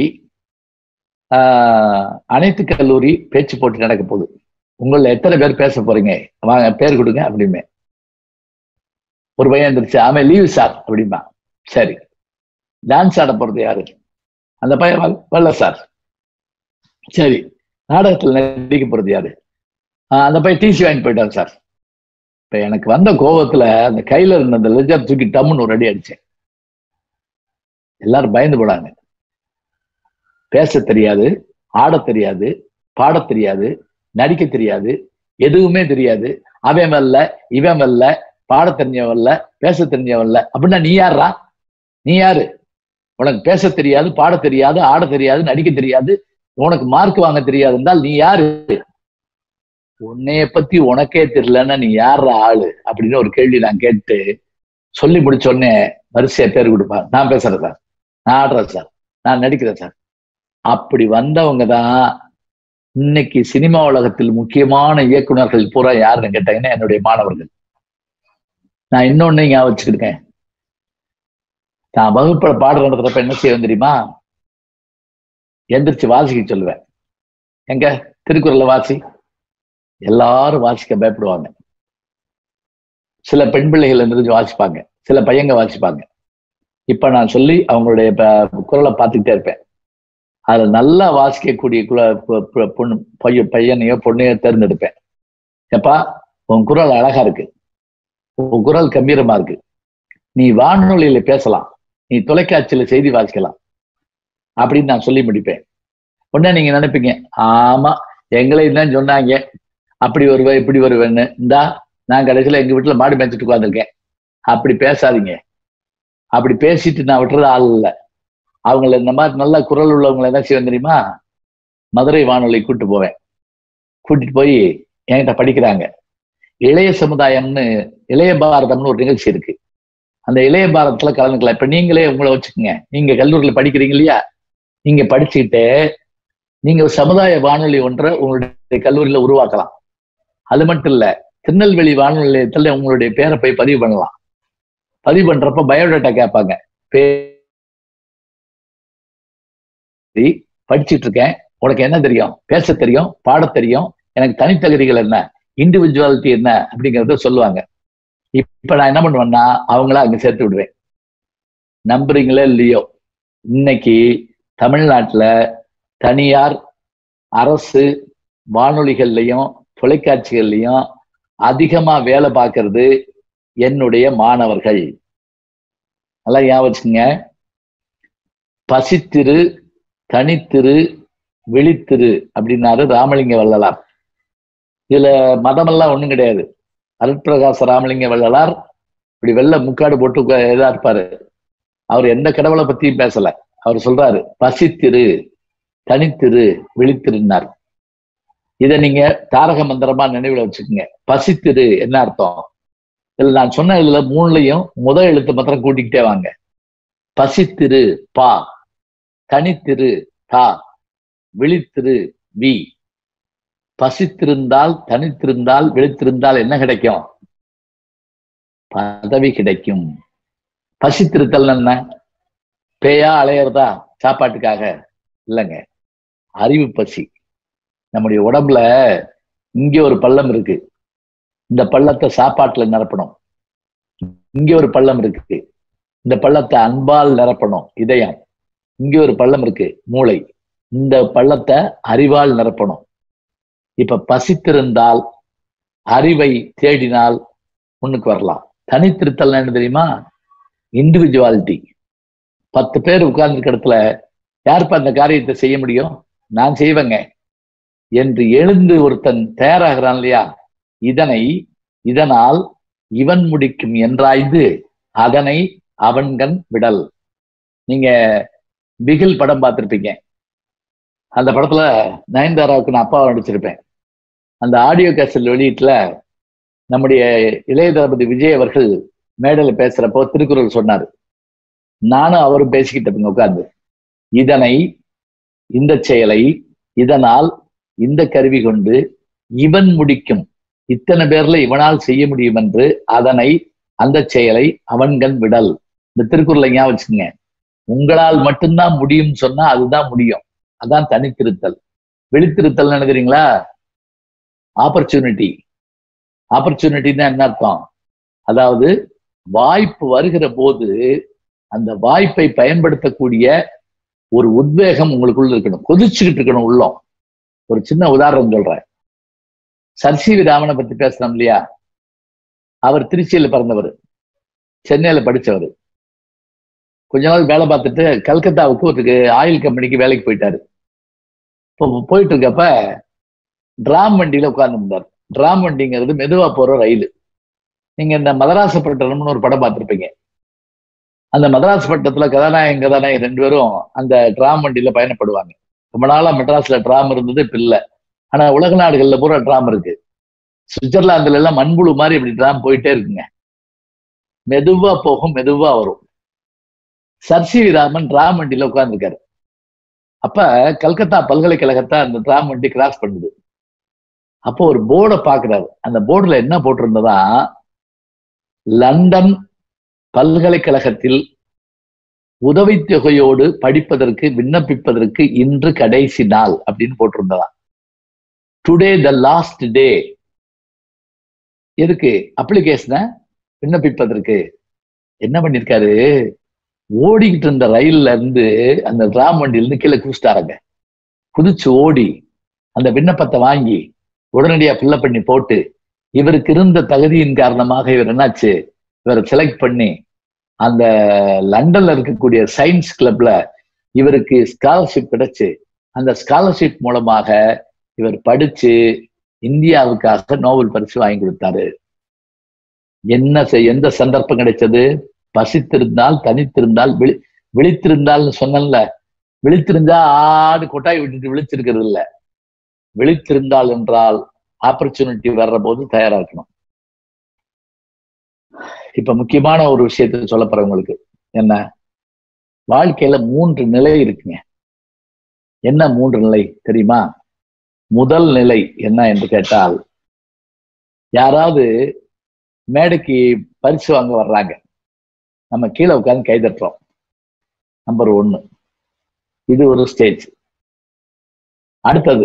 ஆஹ் அனைத்து கல்லூரி பேச்சு போட்டி நடக்க போகுது உங்கள எத்தனை பேர் பேச போறீங்க வாங்க பேர் கொடுங்க அப்படிமே ஒரு பையன் இருந்துருச்சு அவன் லீவு சார் அப்படிம்பா சரி டான்ஸ் ஆட போறது யாரு அந்த பையன் வரல சார் சரி நாடகத்தில் நடிக்க போறது யாரு அந்த பையன் டிசி வாங்கி போயிட்டான் சார் இப்ப எனக்கு வந்த கோபத்துல அந்த கையில இருந்த அந்த லெஜர் தூக்கி டம்முன்னு ஒரு அடி அடிச்சேன் எல்லாரும் பயந்து போடாங்க பேச தெரியாது ஆட தெரியாது பாட தெரியாது நடிக்க தெரியாது எதுவுமே தெரியாது அவன் வரல இவன் வரல பாட தெரிஞ்சவன்ல பேச தெரிஞ்சவன்ல அப்படின்னா நீ யாரா நீ யாரு உனக்கு பேச தெரியாது பாட தெரியாது ஆட தெரியாது நடிக்க தெரியாது உனக்கு மார்க் வாங்க தெரியாது என்றால் நீ யாரு உன்னைய பத்தி உனக்கே தெரியலன்னா நீ யார ஆளு அப்படின்னு ஒரு கேள்வி நான் கேட்டு சொல்லி முடிச்சோடனே வரிசையா பேர் கொடுப்பாங்க நான் பேசுறேன் சார் நான் ஆடுறேன் சார் நான் நடிக்கிறேன் சார் அப்படி வந்தவங்க தான் இன்னைக்கு சினிமா உலகத்தில் முக்கியமான இயக்குநர்கள் பூரா யாருன்னு கேட்டாங்கன்னா என்னுடைய மாணவர்கள் நான் இன்னொன்னு ஞாபகம் வச்சுக்கிருக்கேன் நான் வகுப்புல பாடம் நடத்துறப்ப என்ன செய்வேன் தெரியுமா எந்திரிச்சு வாசிக்க சொல்லுவேன் எங்க திருக்குறளை வாசி எல்லாரும் வாசிக்க பயப்படுவாங்க சில பெண் பிள்ளைகள் எந்திரிச்சு வாசிப்பாங்க சில பையங்க வாசிப்பாங்க இப்ப நான் சொல்லி அவங்களுடைய ப- குரலை பார்த்துக்கிட்டே இருப்பேன் அதுல நல்லா வாசிக்கக்கூடிய குல- பொ- பொ- பொண்ணு பையன் பையனையோ பொண்ணையோ தேர்ந்தெடுப்பேன் எப்பா உன் குரல் அழகா இருக்கு உன் குரல் கம்பீரமா இருக்கு நீ வானொலியில பேசலாம் நீ தொலைக்காட்சியில செய்தி வாசிக்கலாம் அப்படின்னு நான் சொல்லி முடிப்பேன் உடனே நீங்க நினைப்பீங்க ஆமா எங்களையும் தான் சொன்னாங்க அப்படி வருவேன் இப்படி வருவேன்னு இந்தா நான் கடைசியில எங்க வீட்டுல மாடு மேய்ச்சிட்டு உட்காந்துருக்கேன் அப்படி பேசாதீங்க அப்படி பேசிட்டு நான் விட்டுறது ஆள் இல்லை அவங்கள இந்த மாதிரி நல்ல குரல் உள்ளவங்களை என்ன செய்வேன் தெரியுமா மதுரை வானொலி கூட்டு போவேன் கூட்டிட்டு போய் என்கிட்ட படிக்கிறாங்க இளைய சமுதாயம்னு இளைய பாரதம்னு ஒரு நிகழ்ச்சி இருக்கு அந்த இளைய பாரதத்துல கலந்துக்கலாம் இப்ப நீங்களே உங்களை வச்சுக்கோங்க நீங்க கல்லூரியில படிக்கிறீங்க இல்லையா நீங்க படிச்சுக்கிட்டு நீங்க ஒரு சமுதாய வானொலி ஒன்றை உங்களுடைய கல்லூரியில உருவாக்கலாம் அது மட்டும் இல்ல திருநெல்வேலி வானொலி நிலையத்துல உங்களுடைய பேரை போய் பதிவு பண்ணலாம் பதிவு பண்றப்ப பயோடேட்டா கேட்பாங்க பேர் படிச்சிட்டு இருக்கேன் உனக்கு என்ன தெரியும் பேச தெரியும் பாட தெரியும் எனக்கு தனித்தகுதிகள் என்ன இண்டிவிஜுவாலிட்டி என்ன அப்படிங்கறத சொல்லுவாங்க இப்ப நான் என்ன பண்ணுவேன்னா அவங்கள அங்க சேர்த்து விடுவேன் நம்புறீங்களோ இல்லையோ இன்னைக்கு தமிழ்நாட்டுல தனியார் அரசு வானொலிகள்லையும் தொலைக்காட்சிகள்லையும் அதிகமா வேலை பார்க்கறது என்னுடைய மாணவர்கள் நல்லா ஞாபகம் வச்சுங்க பசித்திரு தனித்திரு விழித்திரு அப்படின்னாரு ராமலிங்க வள்ளலார் இதுல மதமெல்லாம் ஒண்ணும் கிடையாது அருட்பிரகாச ராமலிங்க வள்ளலார் இப்படி வெள்ள முக்காடு போட்டு உக்கா- இதா இருப்பாரு அவர் எந்த கடவுளை பத்தியும் பேசல அவர் சொல்றாரு பசித்திரு தனித்திரு விழித்திருந்தார் இதை நீங்க தாரக மந்திரமா நினைவுல வச்சுக்கோங்க பசித்திரு என்ன அர்த்தம் இதுல நான் சொன்ன இதுல மூணுலயும் முதல் எழுத்து மாத்திரம் கூட்டிக்கிட்டே வாங்க பசித்திரு பா தனித்திரு தா விழித்திரு வி பசித்திருந்தால் தனித்திருந்தால் விழித்திருந்தால் என்ன கிடைக்கும் பதவி கிடைக்கும் பசித்திருத்தல் என்ன பேயா அலையறதா சாப்பாட்டுக்காக இல்லைங்க அறிவு பசி நம்முடைய உடம்புல இங்க ஒரு பள்ளம் இருக்கு இந்த பள்ளத்தை சாப்பாட்டுல நிரப்பணும் இங்க ஒரு பள்ளம் இருக்கு இந்த பள்ளத்தை அன்பால் நிரப்பணும் இதயம் இங்க ஒரு பள்ளம் இருக்கு மூளை இந்த பள்ளத்தை அறிவால் நிரப்பணும் இப்ப பசித்திருந்தால் அறிவை தேடினால் முன்னுக்கு வரலாம் தனித்திருத்தல் என்ன தெரியுமா இண்டிவிஜுவாலிட்டி பத்து பேர் உட்கார்ந்துருக்க இடத்துல யாருப்பா அந்த காரியத்தை செய்ய முடியும் நான் செய்வேங்க என்று எழுந்து ஒருத்தன் தயாராகிறான் இல்லையா இதனை இதனால் இவன் முடிக்கும் என்றாய்ந்து அதனை அவன்கண் விடல் நீங்க பிகில் படம் பார்த்திருப்பீங்க அந்த படத்துல நயன்தாராவுக்கு நான் அப்பாவை நடிச்சிருப்பேன் அந்த ஆடியோ கேசட் வெளியீட்டுல நம்முடைய இளைய தளபதி விஜய் அவர்கள் மேடையில பேசுறப்போ திருக்குறள் சொன்னாரு நானும் அவரும் பேசிக்கிட்டப்பங்க உட்கார்ந்து இதனை இந்த செயலை இதனால் இந்த கருவி கொண்டு இவன் முடிக்கும் இத்தனை பேர்ல இவனால் செய்ய முடியும் என்று அதனை அந்த செயலை அவன்கண் விடல் இந்த திருக்குறளை ஞாபகம் வச்சுக்கோங்க உங்களால் மட்டும்தான் முடியும் சொன்னா அதுதான் முடியும் அதான் தனித்திருத்தல் வெளித்திருத்தல் நினைக்கிறீங்களா ஆப்பர்ச்சுனிட்டி ஆப்பர்ச்சுனிட்டின்னா என்ன அர்த்தம் அதாவது வாய்ப்பு வருகிற போது அந்த வாய்ப்பை பயன்படுத்தக்கூடிய ஒரு உத்வேகம் உங்களுக்குள்ள இருக்கணும் கொதிச்சுக்கிட்டு இருக்கணும் உள்ளம் ஒரு சின்ன உதாரணம் சொல்றேன் சர்சிவி ராமனை பத்தி பேசுறோம் இல்லையா அவர் திருச்சியில பிறந்தவர் சென்னையில படிச்சவர் கொஞ்ச நாள் வேலை பார்த்துட்டு கல்கத்தாவுக்கு ஒரு ஆயில் கம்பெனிக்கு வேலைக்கு போயிட்டாரு இப்போ போயிட்டு இருக்கப்ப டிராம் வண்டியில உட்கார்ந்துருந்தார் டிராம் வண்டிங்கிறது மெதுவா போற ரயில் நீங்க இந்த மதராசப்பட்டினம்னு ஒரு படம் பார்த்திருப்பீங்க அந்த மதராசப்பட்டினத்துல கதாநாயகன் கதாநாயகன் ரெண்டு பேரும் அந்த டிராம் வண்டியில பயணப்படுவாங்க ரொம்ப நாளா மெட்ராஸ்ல டிராம் இருந்தது இப்ப இல்ல ஆனா உலக நாடுகள்ல பூரா டிராம் இருக்கு சுவிட்சர்லாந்துல எல்லாம் மண்புழு மாதிரி இப்படி டிராம் போயிட்டே இருக்குங்க மெதுவா போகும் மெதுவா வரும் சர்சி ராமன் டிராம் வண்டியில உட்கார்ந்துருக்காரு அப்ப கல்கத்தா பல்கலைக்கழகத்தை அந்த டிராம் வண்டி கிராஸ் பண்ணுது அப்போ ஒரு போர்டை பாக்குறாரு அந்த போர்டுல என்ன போட்டிருந்ததா லண்டன் பல்கலைக்கழகத்தில் உதவித்தொகையோடு படிப்பதற்கு விண்ணப்பிப்பதற்கு இன்று கடைசி நாள் அப்படின்னு போட்டிருந்ததா டுடே த லாஸ்ட் டே எதுக்கு அப்ளிகேஷனை விண்ணப்பிப்பதற்கு என்ன பண்ணிருக்காரு ஓடிக்கிட்டு இருந்த ரயில்ல இருந்து அந்த டிராம் வண்டியில இருந்து கீழே குதிச்சிட்டாருங்க குதிச்சு ஓடி அந்த விண்ணப்பத்தை வாங்கி உடனடியா ஃபில்லப் பண்ணி போட்டு இவருக்கு இருந்த தகுதியின் காரணமாக இவர் என்னாச்சு இவரை செலக்ட் பண்ணி அந்த லண்டன்ல இருக்கக்கூடிய சயின்ஸ் கிளப்ல இவருக்கு ஸ்காலர்ஷிப் கிடைச்சு அந்த ஸ்காலர்ஷிப் மூலமாக இவர் படிச்சு இந்தியாவுக்காக நோபல் பரிசு வாங்கி கொடுத்தாரு என்ன செய் எந்த சந்தர்ப்பம் கிடைச்சது பசித்திருந்தால் தனித்திருந்தால் விழி விழித்திருந்தால்னு சொன்னல விழித்திருந்தா ஆடு கொட்டாய் விட்டுட்டு விழிச்சிருக்கிறது இல்ல விழித்திருந்தால் என்றால் ஆப்பர்ச்சுனிட்டி வர்ற போது தயாரா இருக்கணும் இப்ப முக்கியமான ஒரு விஷயத்த சொல்ல போறேன் உங்களுக்கு என்ன வாழ்க்கையில மூன்று நிலை இருக்குங்க என்ன மூன்று நிலை தெரியுமா முதல் நிலை என்ன என்று கேட்டால் யாராவது மேடைக்கு பரிசு வாங்க வர்றாங்க நம்ம கீழே உட்காந்து கை தட்டுறோம் நம்பர் ஒன்னு இது ஒரு ஸ்டேஜ் அடுத்தது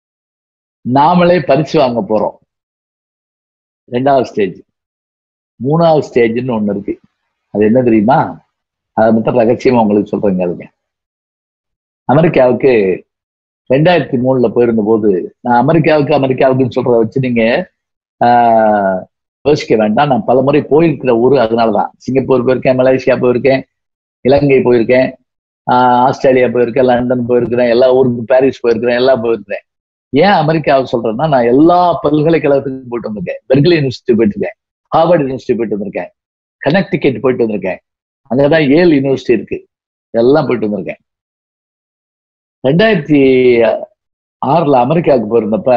நாமளே பரிசு வாங்க போறோம் ரெண்டாவது ஸ்டேஜ் மூணாவது ஸ்டேஜ்னு ஒண்ணு இருக்கு அது என்ன தெரியுமா அதை மட்டும் ரகசியமா உங்களுக்கு சொல்றேங்க அதுங்க அமெரிக்காவுக்கு ரெண்டாயிரத்தி மூணுல போயிருந்த போது நான் அமெரிக்காவுக்கு அமெரிக்காவுக்குன்னு சொல்றத வச்சு நீங்க ஆஹ், யோசிக்க வேண்டாம் நான் பல முறை போயிருக்கிற ஊர் அதனாலதான் சிங்கப்பூர் போயிருக்கேன் மலேசியா போயிருக்கேன் இலங்கை போயிருக்கேன் ஆஹ், ஆஸ்திரேலியா போயிருக்கேன் லண்டன் போயிருக்கிறேன் எல்லா ஊருக்கு பாரிஸ் போயிருக்கிறேன் எல்லாம் போயிருக்கிறேன் ஏன் அமெரிக்காவை சொல்றேன்னா நான் எல்லா பல்கலைக்கழகத்துக்கும் போயிட்டு வந்திருக்கேன் பெர்க்லி யூனிவர்சிட்டி போயிட்டு ஹார்வர்ட் யூனிவர்சிட்டி போயிட்டு வந்திருக்கேன் கனெக்டிகேட் போயிட்டு வந்திருக்கேன் அங்கதான் ஏல் யூனிவர்சிட்டி இருக்கு எல்லாம் போயிட்டு வந்திருக்கேன் ரெண்டாயிரத்தி ஆறுல அமெரிக்காவுக்கு போயிருந்தப்ப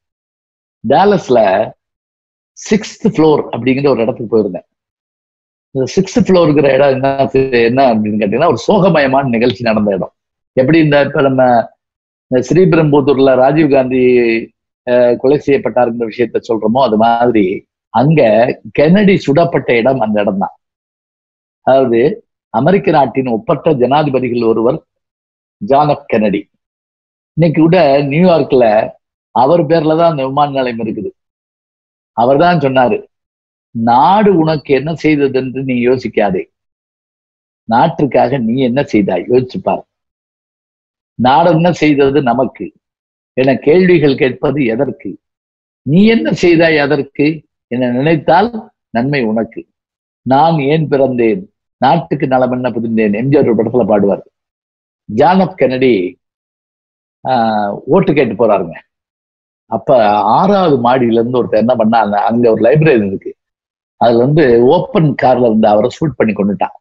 டாலஸ்ல சிக்ஸ்த் ஃப்ளோர் அப்படிங்கிற ஒரு இடத்துக்கு போயிருந்தேன் இந்த சிக்ஸ்த் ஃப்ளோருங்கிற இடம் என்ன என்ன அப்படின்னு கேட்டீங்கன்னா ஒரு சோகமயமான நிகழ்ச்சி நடந்த இடம் எப்படி இந்த இப்ப நம்ம இந்த ஸ்ரீபெரும்புத்தூர்ல ராஜீவ்காந்தி அஹ், கொலை செய்யப்பட்டாருங்கிற விஷயத்த சொல்றோமோ அது மாதிரி அங்க கெனடி சுடப்பட்ட இடம் அந்த இடம் தான் அதாவது அமெரிக்க நாட்டின் ஒப்பற்ற ஜனாதிபதிகள் ஒருவர் ஜான் எஃப் கெனடி இன்னைக்கு கூட நியூயார்க்ல அவர் பேர்ல தான் அந்த விமான நிலையம் இருக்குது அவர் தான் சொன்னாரு நாடு உனக்கு என்ன செய்தது என்று நீ யோசிக்காதே நாட்டிற்காக நீ என்ன செய்தாய் யோசிச்சு பார் நாடு என்ன செய்தது நமக்கு என கேள்விகள் கேட்பது எதற்கு நீ என்ன செய்தாய் அதற்கு என நினைத்தால் நன்மை உனக்கு நான் ஏன் பிறந்தேன் நாட்டுக்கு நலம் என்ன புரிந்தேன் எம்ஜிஆர் ஒரு படத்துல பாடுவார் ஜான் எஃப் கெனடி ஆஹ், ஓட்டு கேட்டு போறாருங்க அப்ப ஆறாவது மாடியில இருந்து ஒருத்தர் என்ன பண்ணாங்க அங்க ஒரு லைப்ரரி இருக்கு அதுல வந்து ஓப்பன் கார்ல இருந்து அவரை ஷூட் பண்ணி கொண்டுட்டான்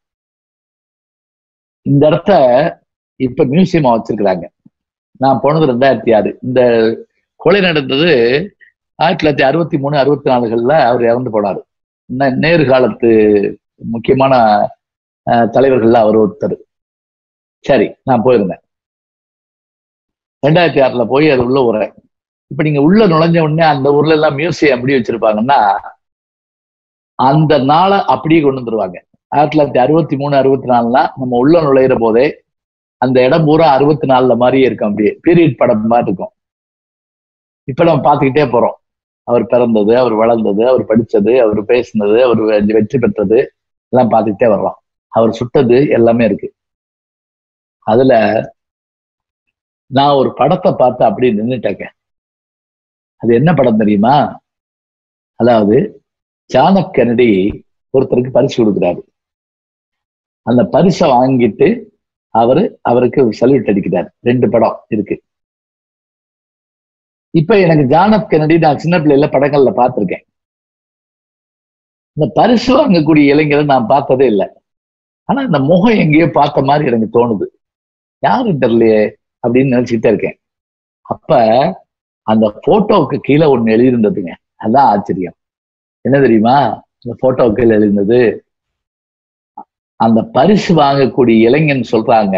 இந்த இடத்த இப்ப மியூசியமா வச்சிருக்கிறாங்க நான் போனது ரெண்டாயிரத்தி ஆறு இந்த கொலை நடந்தது ஆயிரத்தி தொள்ளாயிரத்தி அறுபத்தி மூணு அறுபத்தி நாலுகள்ல அவர் இறந்து போனாரு நே- நேரு காலத்து முக்கியமான அஹ், தலைவர்கள்ல அவர் ஒருத்தர் சரி நான் போயிருந்தேன் ரெண்டாயிரத்தி ஆறுல போய் அது உள்ள உறேன் இப்ப நீங்க உள்ள நுழைஞ்ச உடனே அந்த ஊர்ல எல்லாம் மியூசியம் எப்படி வச்சிருப்பாங்கன்னா அந்த நாளை அப்படியே கொண்டு வந்துருவாங்க ஆயிரத்தி தொள்ளாயிரத்தி அறுபத்தி மூணு அறுபத்தி நாலுனா நம்ம உள்ள நுழையிற போதே அந்த இடம் பூரா அறுபத்தி நாலுல மாதிரியே இருக்கும் அப்படியே பீரியட் படம் மாதிரி இருக்கும் இப்ப நம்ம பார்த்துக்கிட்டே போறோம் அவர் பிறந்தது அவர் வளர்ந்தது அவர் படிச்சது அவர் பேசினது அவர் வெ- வெற்றி பெற்றது எல்லாம் பார்த்துக்கிட்டே வர்றோம் அவர் சுட்டது எல்லாமே இருக்கு அதுல நான் ஒரு படத்தை பார்த்து அப்படியே நின்னுட்டேங்க அது என்ன படம் தெரியுமா அதாவது ஜான் எஃப் கெனடி ஒருத்தருக்கு பரிசு கொடுக்குறாரு அந்த பரிசை வாங்கிட்டு அவரு அவருக்கு சல்யூட் அடிக்கிறார் ரெண்டு படம் இருக்கு இப்ப எனக்கு ஜான் எஃப் கெனடி நான் சின்ன பிள்ளையில படங்கள்ல பார்த்திருக்கேன் இந்த பரிசு வாங்கக்கூடிய இளைஞரை நான் பார்த்ததே இல்லை ஆனா இந்த முகம் எங்கேயோ பார்த்த மாதிரி எனக்கு தோணுது யாரும் தெரியலையே அப்படின்னு நினைச்சுக்கிட்டே இருக்கேன் அப்ப அந்த போட்டோவுக்கு கீழே ஒண்ணு எழுதியிருந்ததுங்க அதான் ஆச்சரியம் என்ன தெரியுமா அந்த போட்டோவுக்கு கீழே எழுதினது அந்த பரிசு வாங்கக்கூடிய இளைஞன் சொல்றாங்க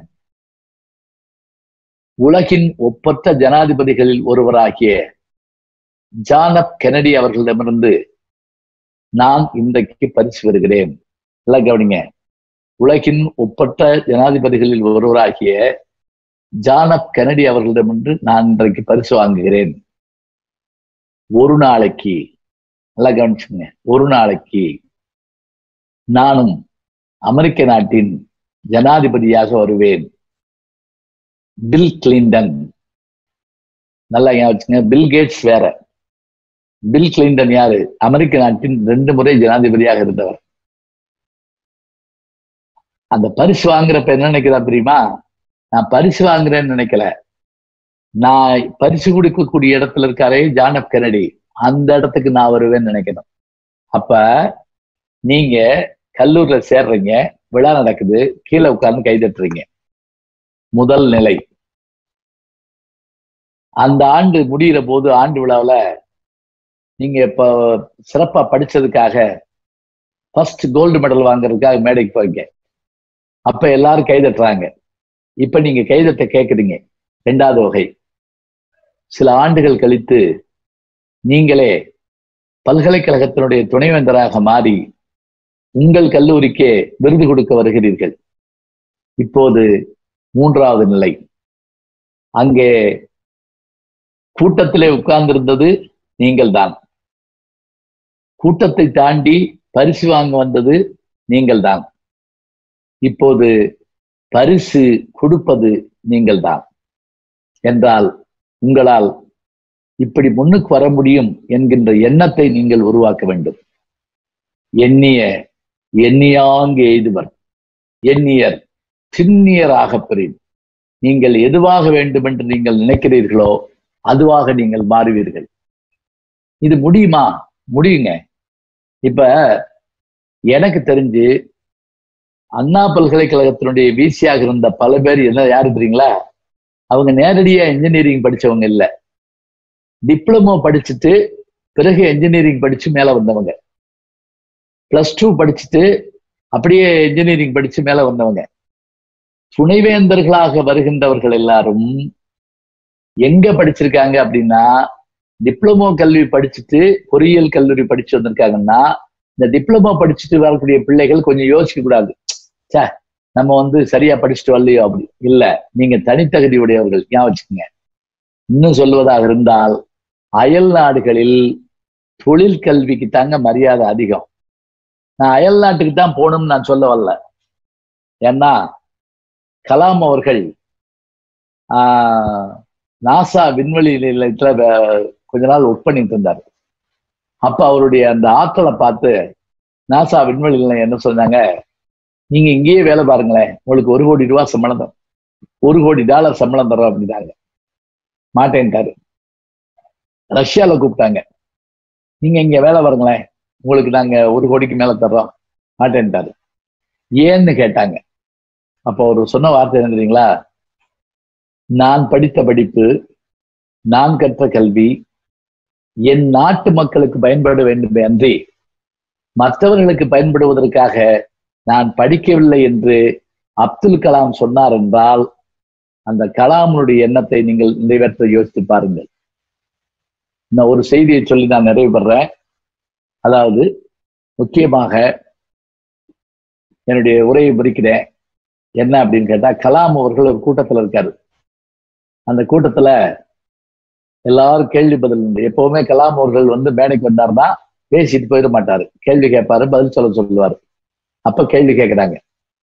உலகின் ஒப்பற்ற ஜனாதிபதிகளில் ஒருவராகிய ஜான் எஃப் கெனடி அவர்களிடமிருந்து நான் இன்றைக்கு பரிசு பெறுகிறேன் எல்லாம் கவனிங்க உலகின் ஒப்பற்ற ஜனாதிபதிகளில் ஒருவராகிய ஜான் எஃப் கெனடி அவர்களிடமிருந்து நான் இன்றைக்கு பரிசு வாங்குகிறேன் ஒரு நாளைக்கு நல்லா கவனிச்சுங்க ஒரு நாளைக்கு நானும் அமெரிக்க நாட்டின் ஜனாதிபதியாக வருவேன் பில் கிளின்டன் நல்லா ஞாபகம் வச்சுங்க பில் கேட்ஸ் வேற பில் கிளின்டன் யாரு அமெரிக்க நாட்டின் ரெண்டு முறை ஜனாதிபதியாக இருந்தவர் அந்த பரிசு வாங்குறப்ப என்ன நினைக்கிறா தெரியுமா நான் பரிசு வாங்குறேன்னு நினைக்கல நான் பரிசு கொடுக்கக்கூடிய இடத்துல இருக்காரே ஜான் எஃப் கெனடி அந்த இடத்துக்கு நான் வருவேன்னு நினைக்கணும் அப்ப நீங்க கல்லூரில சேர்றீங்க விழா நடக்குது கீழே உட்கார்ந்து கைதட்டுறீங்க முதல் நிலை அந்த ஆண்டு முடிகிற போது ஆண்டு விழாவுல நீங்க இப்ப சிறப்பா படிச்சதுக்காக ஃபர்ஸ்ட் கோல்டு மெடல் வாங்குறதுக்காக மேடைக்கு போறீங்க அப்ப எல்லாரும் கைதட்டுறாங்க இப்ப நீங்க கைதட்ட கேக்குறீங்க ரெண்டாவது வகை சில ஆண்டுகள் கழித்து நீங்களே பல்கலைக்கழகத்தினுடைய துணைவேந்தராக மாறி உங்கள் கல்லூரிக்கே விருது கொடுக்க வருகிறீர்கள் இப்போது மூன்றாவது நிலை அங்கே கூட்டத்திலே உட்கார்ந்திருந்தது நீங்கள் தான் கூட்டத்தை தாண்டி பரிசு வாங்க வந்தது நீங்கள் தான் இப்போது பரிசு கொடுப்பது நீங்கள் தான் என்றால் உங்களால் இப்படி முன்னுக்கு வர முடியும் என்கின்ற எண்ணத்தை நீங்கள் உருவாக்க வேண்டும் எண்ணிய எண்ணியாங்கு எய்துவர் எண்ணியர் சின்னியராக பெறின் நீங்கள் எதுவாக வேண்டும் என்று நீங்கள் நினைக்கிறீர்களோ அதுவாக நீங்கள் மாறுவீர்கள் இது முடியுமா முடியுங்க இப்ப எனக்கு தெரிஞ்சு அண்ணா பல்கலைக்கழகத்தினுடைய வீசியாக இருந்த பல பேர் என்ன யாரு தெரியுங்களா அவங்க நேரடியா இன்ஜினியரிங் படிச்சவங்க இல்ல டிப்ளமோ படிச்சுட்டு பிறகு இன்ஜினியரிங் படிச்சு மேல வந்தவங்க பிளஸ் டூ படிச்சுட்டு அப்படியே இன்ஜினியரிங் படிச்சு மேல வந்தவங்க துணைவேந்தர்களாக வருகின்றவர்கள் எல்லாரும் எங்க படிச்சிருக்காங்க அப்படின்னா டிப்ளமோ கல்வி படிச்சுட்டு பொறியியல் கல்லூரி படிச்சு வந்திருக்காங்கன்னா இந்த டிப்ளமோ படிச்சுட்டு வரக்கூடிய பிள்ளைகள் கொஞ்சம் யோசிக்க கூடாது சே நம்ம வந்து சரியா படிச்சுட்டு வரலையோ அப்படி இல்ல நீங்க தனித்தகுதி உடையவர்கள் ஞாபகம் வச்சுக்கோங்க இன்னும் சொல்வதாக இருந்தால் அயல் நாடுகளில் தொழில் கல்விக்கு தாங்க மரியாதை அதிகம் நான் அயல் நாட்டுக்கு தான் போகணும்னு நான் சொல்ல வரல ஏன்னா கலாம் அவர்கள் ஆஹ் நாசா விண்வெளி நிலையத்துல வே- கொஞ்ச நாள் ஒர்க் பண்ணிட்டு இருந்தார் அப்ப அவருடைய அந்த ஆற்றலை பார்த்து நாசா விண்வெளி நிலையம் என்ன சொன்னாங்க நீங்க இங்கேயே வேலை பாருங்களேன் உங்களுக்கு ஒரு கோடி ரூபாய் சம்பளம் தரும் ஒரு கோடி டாலர் சம்பளம் தரோம் அப்படின்னாங்க மாட்டேன்ட்டாரு ரஷ்யால கூப்பிட்டாங்க நீங்க இங்க வேலை பாருங்களேன் உங்களுக்கு நாங்க ஒரு கோடிக்கு மேல தர்றோம் மாட்டேன்ட்டாரு ஏன்னு கேட்டாங்க அப்போ அவர் சொன்ன வார்த்தை என்ன தெரியுங்களா நான் படித்த படிப்பு நான் கற்ற கல்வி என் நாட்டு மக்களுக்கு பயன்பட வேண்டுமே அன்றி மற்றவர்களுக்கு பயன்படுவதற்காக நான் படிக்கவில்லை என்று அப்துல் கலாம் சொன்னார் என்றால் அந்த கலாமுடைய எண்ணத்தை நீங்கள் நிறைவேற்ற யோசித்து பாருங்கள் நான் ஒரு செய்தியை சொல்லி நான் நிறைவு பெறேன் அதாவது முக்கியமாக என்னுடைய உரையை முடிக்கிறேன் என்ன அப்படின்னு கேட்டா கலாம் அவர்கள் ஒரு கூட்டத்துல இருக்காரு அந்த கூட்டத்துல எல்லாரும் கேள்வி பதில் உண்டு எப்பவுமே கலாம் அவர்கள் வந்து மேடைக்கு வந்தாருன்னா பேசிட்டு போயிட மாட்டாரு கேள்வி கேட்பாரு பதில் சொல்ல சொல்லுவாரு அப்ப கேள்வி கேட்கிறாங்க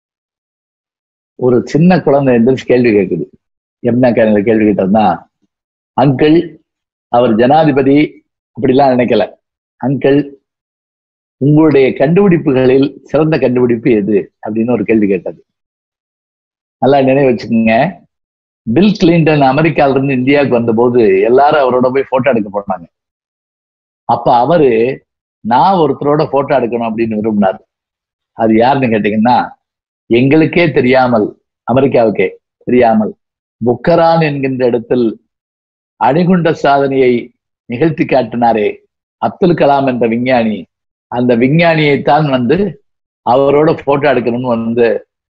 ஒரு சின்ன குழந்தை எந்திரிச்சு கேள்வி கேட்குது என்ன கே- கேள்வி கேட்டதுன்னா அங்கிள் அவர் ஜனாதிபதி அப்படிலாம் நினைக்கல அங்கிள் உங்களுடைய கண்டுபிடிப்புகளில் சிறந்த கண்டுபிடிப்பு எது அப்படின்னு ஒரு கேள்வி கேட்டது நல்லா நினைவு வச்சுக்கோங்க பில் கிளின்டன் அமெரிக்கால இருந்து இந்தியாவுக்கு வந்தபோது எல்லாரும் அவரோட போய் போட்டோ எடுக்க போனாங்க அப்ப அவரு நான் ஒருத்தரோட போட்டோ எடுக்கணும் அப்படின்னு விரும்பினார் அது யாருன்னு கேட்டீங்கன்னா எங்களுக்கே தெரியாமல் அமெரிக்காவுக்கே தெரியாமல் புக்கரான் என்கின்ற இடத்தில் அணுகுண்ட சாதனையை நிகழ்த்தி காட்டினாரே அப்துல் கலாம் என்ற விஞ்ஞானி அந்த விஞ்ஞானியைத்தான் வந்து அவரோட போட்டோ எடுக்கணும்னு வந்து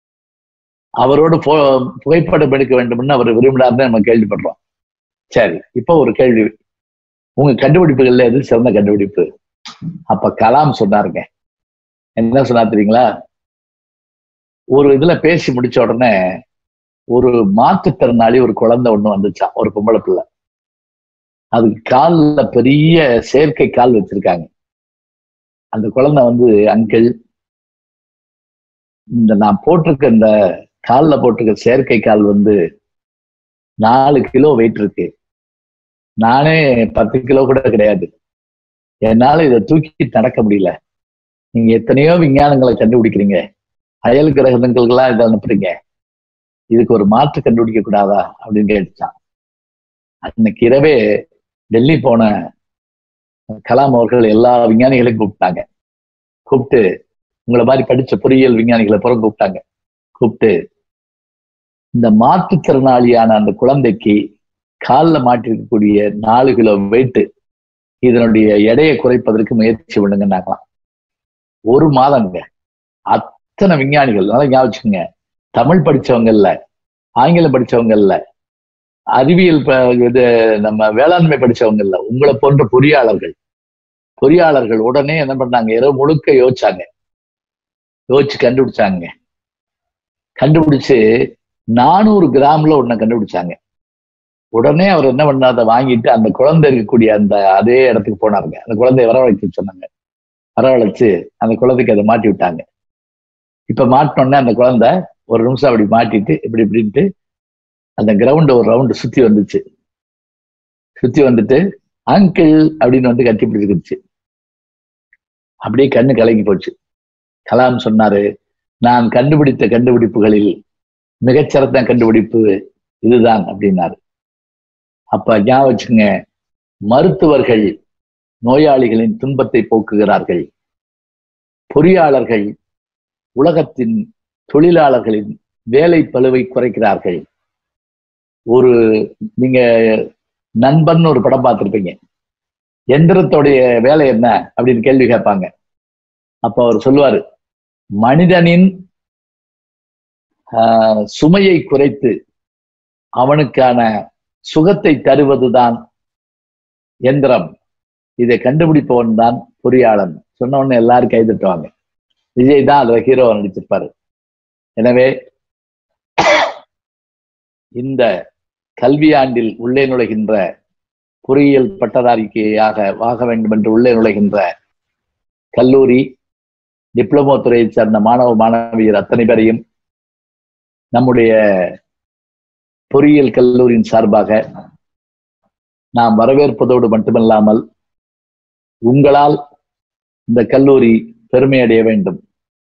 அவரோட போ புகைப்படம் எடுக்க வேண்டும்னு அவர் விரும்பினார்னு நம்ம கேள்விப்படுறோம் சரி இப்போ ஒரு கேள்வி உங்க கண்டுபிடிப்புகள்ல எது சிறந்த கண்டுபிடிப்பு அப்ப கலாம் சொன்னாருங்க என்ன சொன்னார் தெரியுங்களா ஒரு இதுல பேசி முடிச்ச உடனே ஒரு மாற்றுத்திறனாளி ஒரு குழந்தை ஒண்ணு வந்துச்சான் ஒரு பொம்பளை பிள்ளை அதுக்கு கால்ல பெரிய செயற்கை கால் வச்சிருக்காங்க அந்த குழந்தை வந்து அங்கிள் இந்த நான் போட்டிருக்க இந்த கால்ல போட்டிருக்க செயற்கை கால் வந்து நாலு கிலோ வெயிட் இருக்கு நானே பத்து கிலோ கூட கிடையாது என்னால இதை தூக்கி நடக்க முடியல நீங்க எத்தனையோ விஞ்ஞானங்களை கண்டுபிடிக்கிறீங்க அயல் கிரகங்களுக்கெல்லாம் இதை அனுப்புறீங்க இதுக்கு ஒரு மாற்று கண்டுபிடிக்க கூடாதா அப்படின்னு கேட்டுச்சான் அன்னைக்கு இரவே டெல்லி போன கலாம் அவர்கள் எல்லா விஞ்ஞானிகளையும் கூப்பிட்டாங்க கூப்பிட்டு உங்களை மாதிரி படிச்ச பொறியியல் விஞ்ஞானிகளை புறம் கூப்பிட்டாங்க கூப்பிட்டு இந்த மாற்றுத்திறனாளியான அந்த குழந்தைக்கு காலில் மாட்டிருக்கக்கூடிய நாலு கிலோ வெயிட் இதனுடைய எடையை குறைப்பதற்கு முயற்சி பண்ணுங்கன்னாங்களாம் ஒரு மாதங்க அத்தனை விஞ்ஞானிகள் நல்லா ஞாபகம் வச்சுக்கோங்க தமிழ் படிச்சவங்க இல்ல ஆங்கிலம் படிச்சவங்க இல்ல அறிவியல் ப- இது நம்ம வேளாண்மை படிச்சவங்க இல்ல உங்களை போன்ற பொறியாளர்கள் பொறியாளர்கள் உடனே என்ன பண்ணாங்க இரவு முழுக்க யோசிச்சாங்க யோசிச்சு கண்டுபிடிச்சாங்க கண்டுபிடிச்சு நானூறு கிராம்ல ஒண்ண கண்டுபிடிச்சாங்க உடனே அவர் என்ன பண்ணார் அதை வாங்கிட்டு அந்த குழந்தை இருக்கக்கூடிய அந்த அதே இடத்துக்கு போனாருங்க அந்த குழந்தைய வரவழைக்க சொன்னாங்க வரவழைச்சு அந்த குழந்தைக்கு அதை மாட்டி விட்டாங்க இப்ப மாட்டினோடனே அந்த குழந்தை ஒரு நிமிஷம் அப்படி மாட்டிட்டு இப்படி இப்படின்ட்டு அந்த கிரவுண்ட் ஒரு ரவுண்டு சுத்தி வந்துச்சு சுத்தி வந்துட்டு அங்கிள் அப்படின்னு வந்து கட்டி பிடிச்சிருச்சு அப்படியே கண்ணு கலங்கி போச்சு கலாம் சொன்னாரு நான் கண்டுபிடித்த கண்டுபிடிப்புகளில் மிகச்சிறந்த கண்டுபிடிப்பு இதுதான் அப்படின்னாரு அப்ப ஞாபகம் வச்சுங்க மருத்துவர்கள் நோயாளிகளின் துன்பத்தை போக்குகிறார்கள் பொறியாளர்கள் உலகத்தின் தொழிலாளர்களின் வேலை பளுவை குறைக்கிறார்கள் ஒரு நீங்க நண்பன் ஒரு படம் பார்த்திருப்பீங்க எந்திரத்தோடைய வேலை என்ன அப்படின்னு கேள்வி கேட்பாங்க அப்ப அவர் சொல்லுவாரு மனிதனின் ஆஹ், சுமையை குறைத்து அவனுக்கான சுகத்தை தருவதுதான் எந்திரம் இதை கண்டுபிடிப்பவன் தான் பொறியாளன் சொன்ன உடனே எல்லாரும் கைதட்டுவாங்க விஜய் தான் அதுல ஹீரோவா நடிச்சிருப்பாரு எனவே இந்த கல்வியாண்டில் உள்ளே நுழைகின்ற பொறியியல் பட்டதாரிக்கையாக ஆக வேண்டும் என்று உள்ளே நுழைகின்ற கல்லூரி டிப்ளமோ துறையை சார்ந்த மாணவ மாணவியர் அத்தனை பேரையும் நம்முடைய பொறியியல் கல்லூரியின் சார்பாக நாம் வரவேற்பதோடு மட்டுமல்லாமல் உங்களால் இந்த கல்லூரி பெருமை அடைய வேண்டும்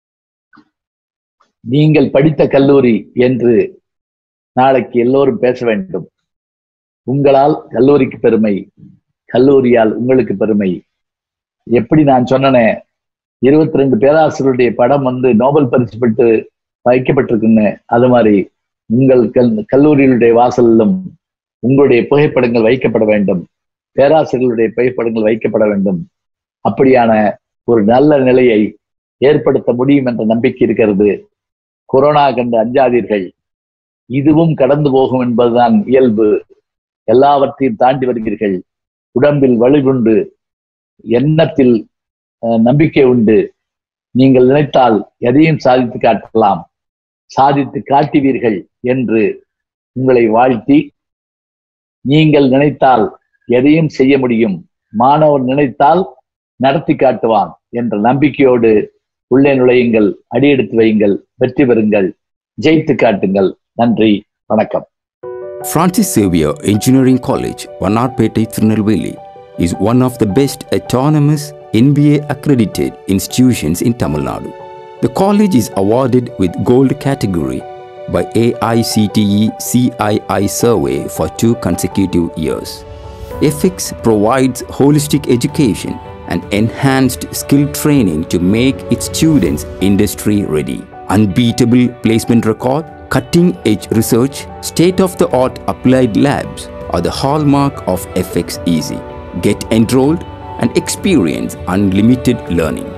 நீங்கள் படித்த கல்லூரி என்று நாளைக்கு எல்லோரும் பேச வேண்டும் உங்களால் கல்லூரிக்கு பெருமை கல்லூரியால் உங்களுக்கு பெருமை எப்படி நான் சொன்னனே இருபத்தி ரெண்டு பேராசிரியருடைய படம் வந்து நோபல் பரிசு பெற்று வைக்கப்பட்டிருக்குன்னு அது மாதிரி உங்கள் கல் கல்லூரிகளுடைய வாசலிலும் உங்களுடைய புகைப்படங்கள் வைக்கப்பட வேண்டும் பேராசிரியர்களுடைய புகைப்படங்கள் வைக்கப்பட வேண்டும் அப்படியான ஒரு நல்ல நிலையை ஏற்படுத்த முடியும் என்ற நம்பிக்கை இருக்கிறது கொரோனா கண்டு அஞ்சாதீர்கள் இதுவும் கடந்து போகும் என்பதுதான் இயல்பு எல்லாவற்றையும் தாண்டி வருவீர்கள் உடம்பில் வலுவுண்டு எண்ணத்தில் அஹ், நம்பிக்கை உண்டு நீங்கள் நினைத்தால் எதையும் சாதித்து காட்டலாம் சாதித்து காட்டுவீர்கள் என்று உங்களை வாழ்த்தி நீங்கள் நினைத்தால் எதையும் செய்ய முடியும் மாணவன் நினைத்தால் நடத்தி காட்டுவான் என்ற நம்பிக்கையோடு உள்ளே நுழையுங்கள் அடியெடுத்து வையுங்கள் வெற்றி பெறுங்கள் ஜெயித்து காட்டுங்கள் நன்றி வணக்கம் Francis Xavier Engineering College, Vanarpete, Tirunelveli, is one of the best autonomous NBA accredited institutions in Tamil Nadu. The college is awarded with gold category by AICTE CII survey for two consecutive years. FX provides holistic education and enhanced skill training to make its students industry ready. Unbeatable placement record, cutting edge research, state of the art applied labs are the hallmark of FX Easy. Get enrolled and experience unlimited learning.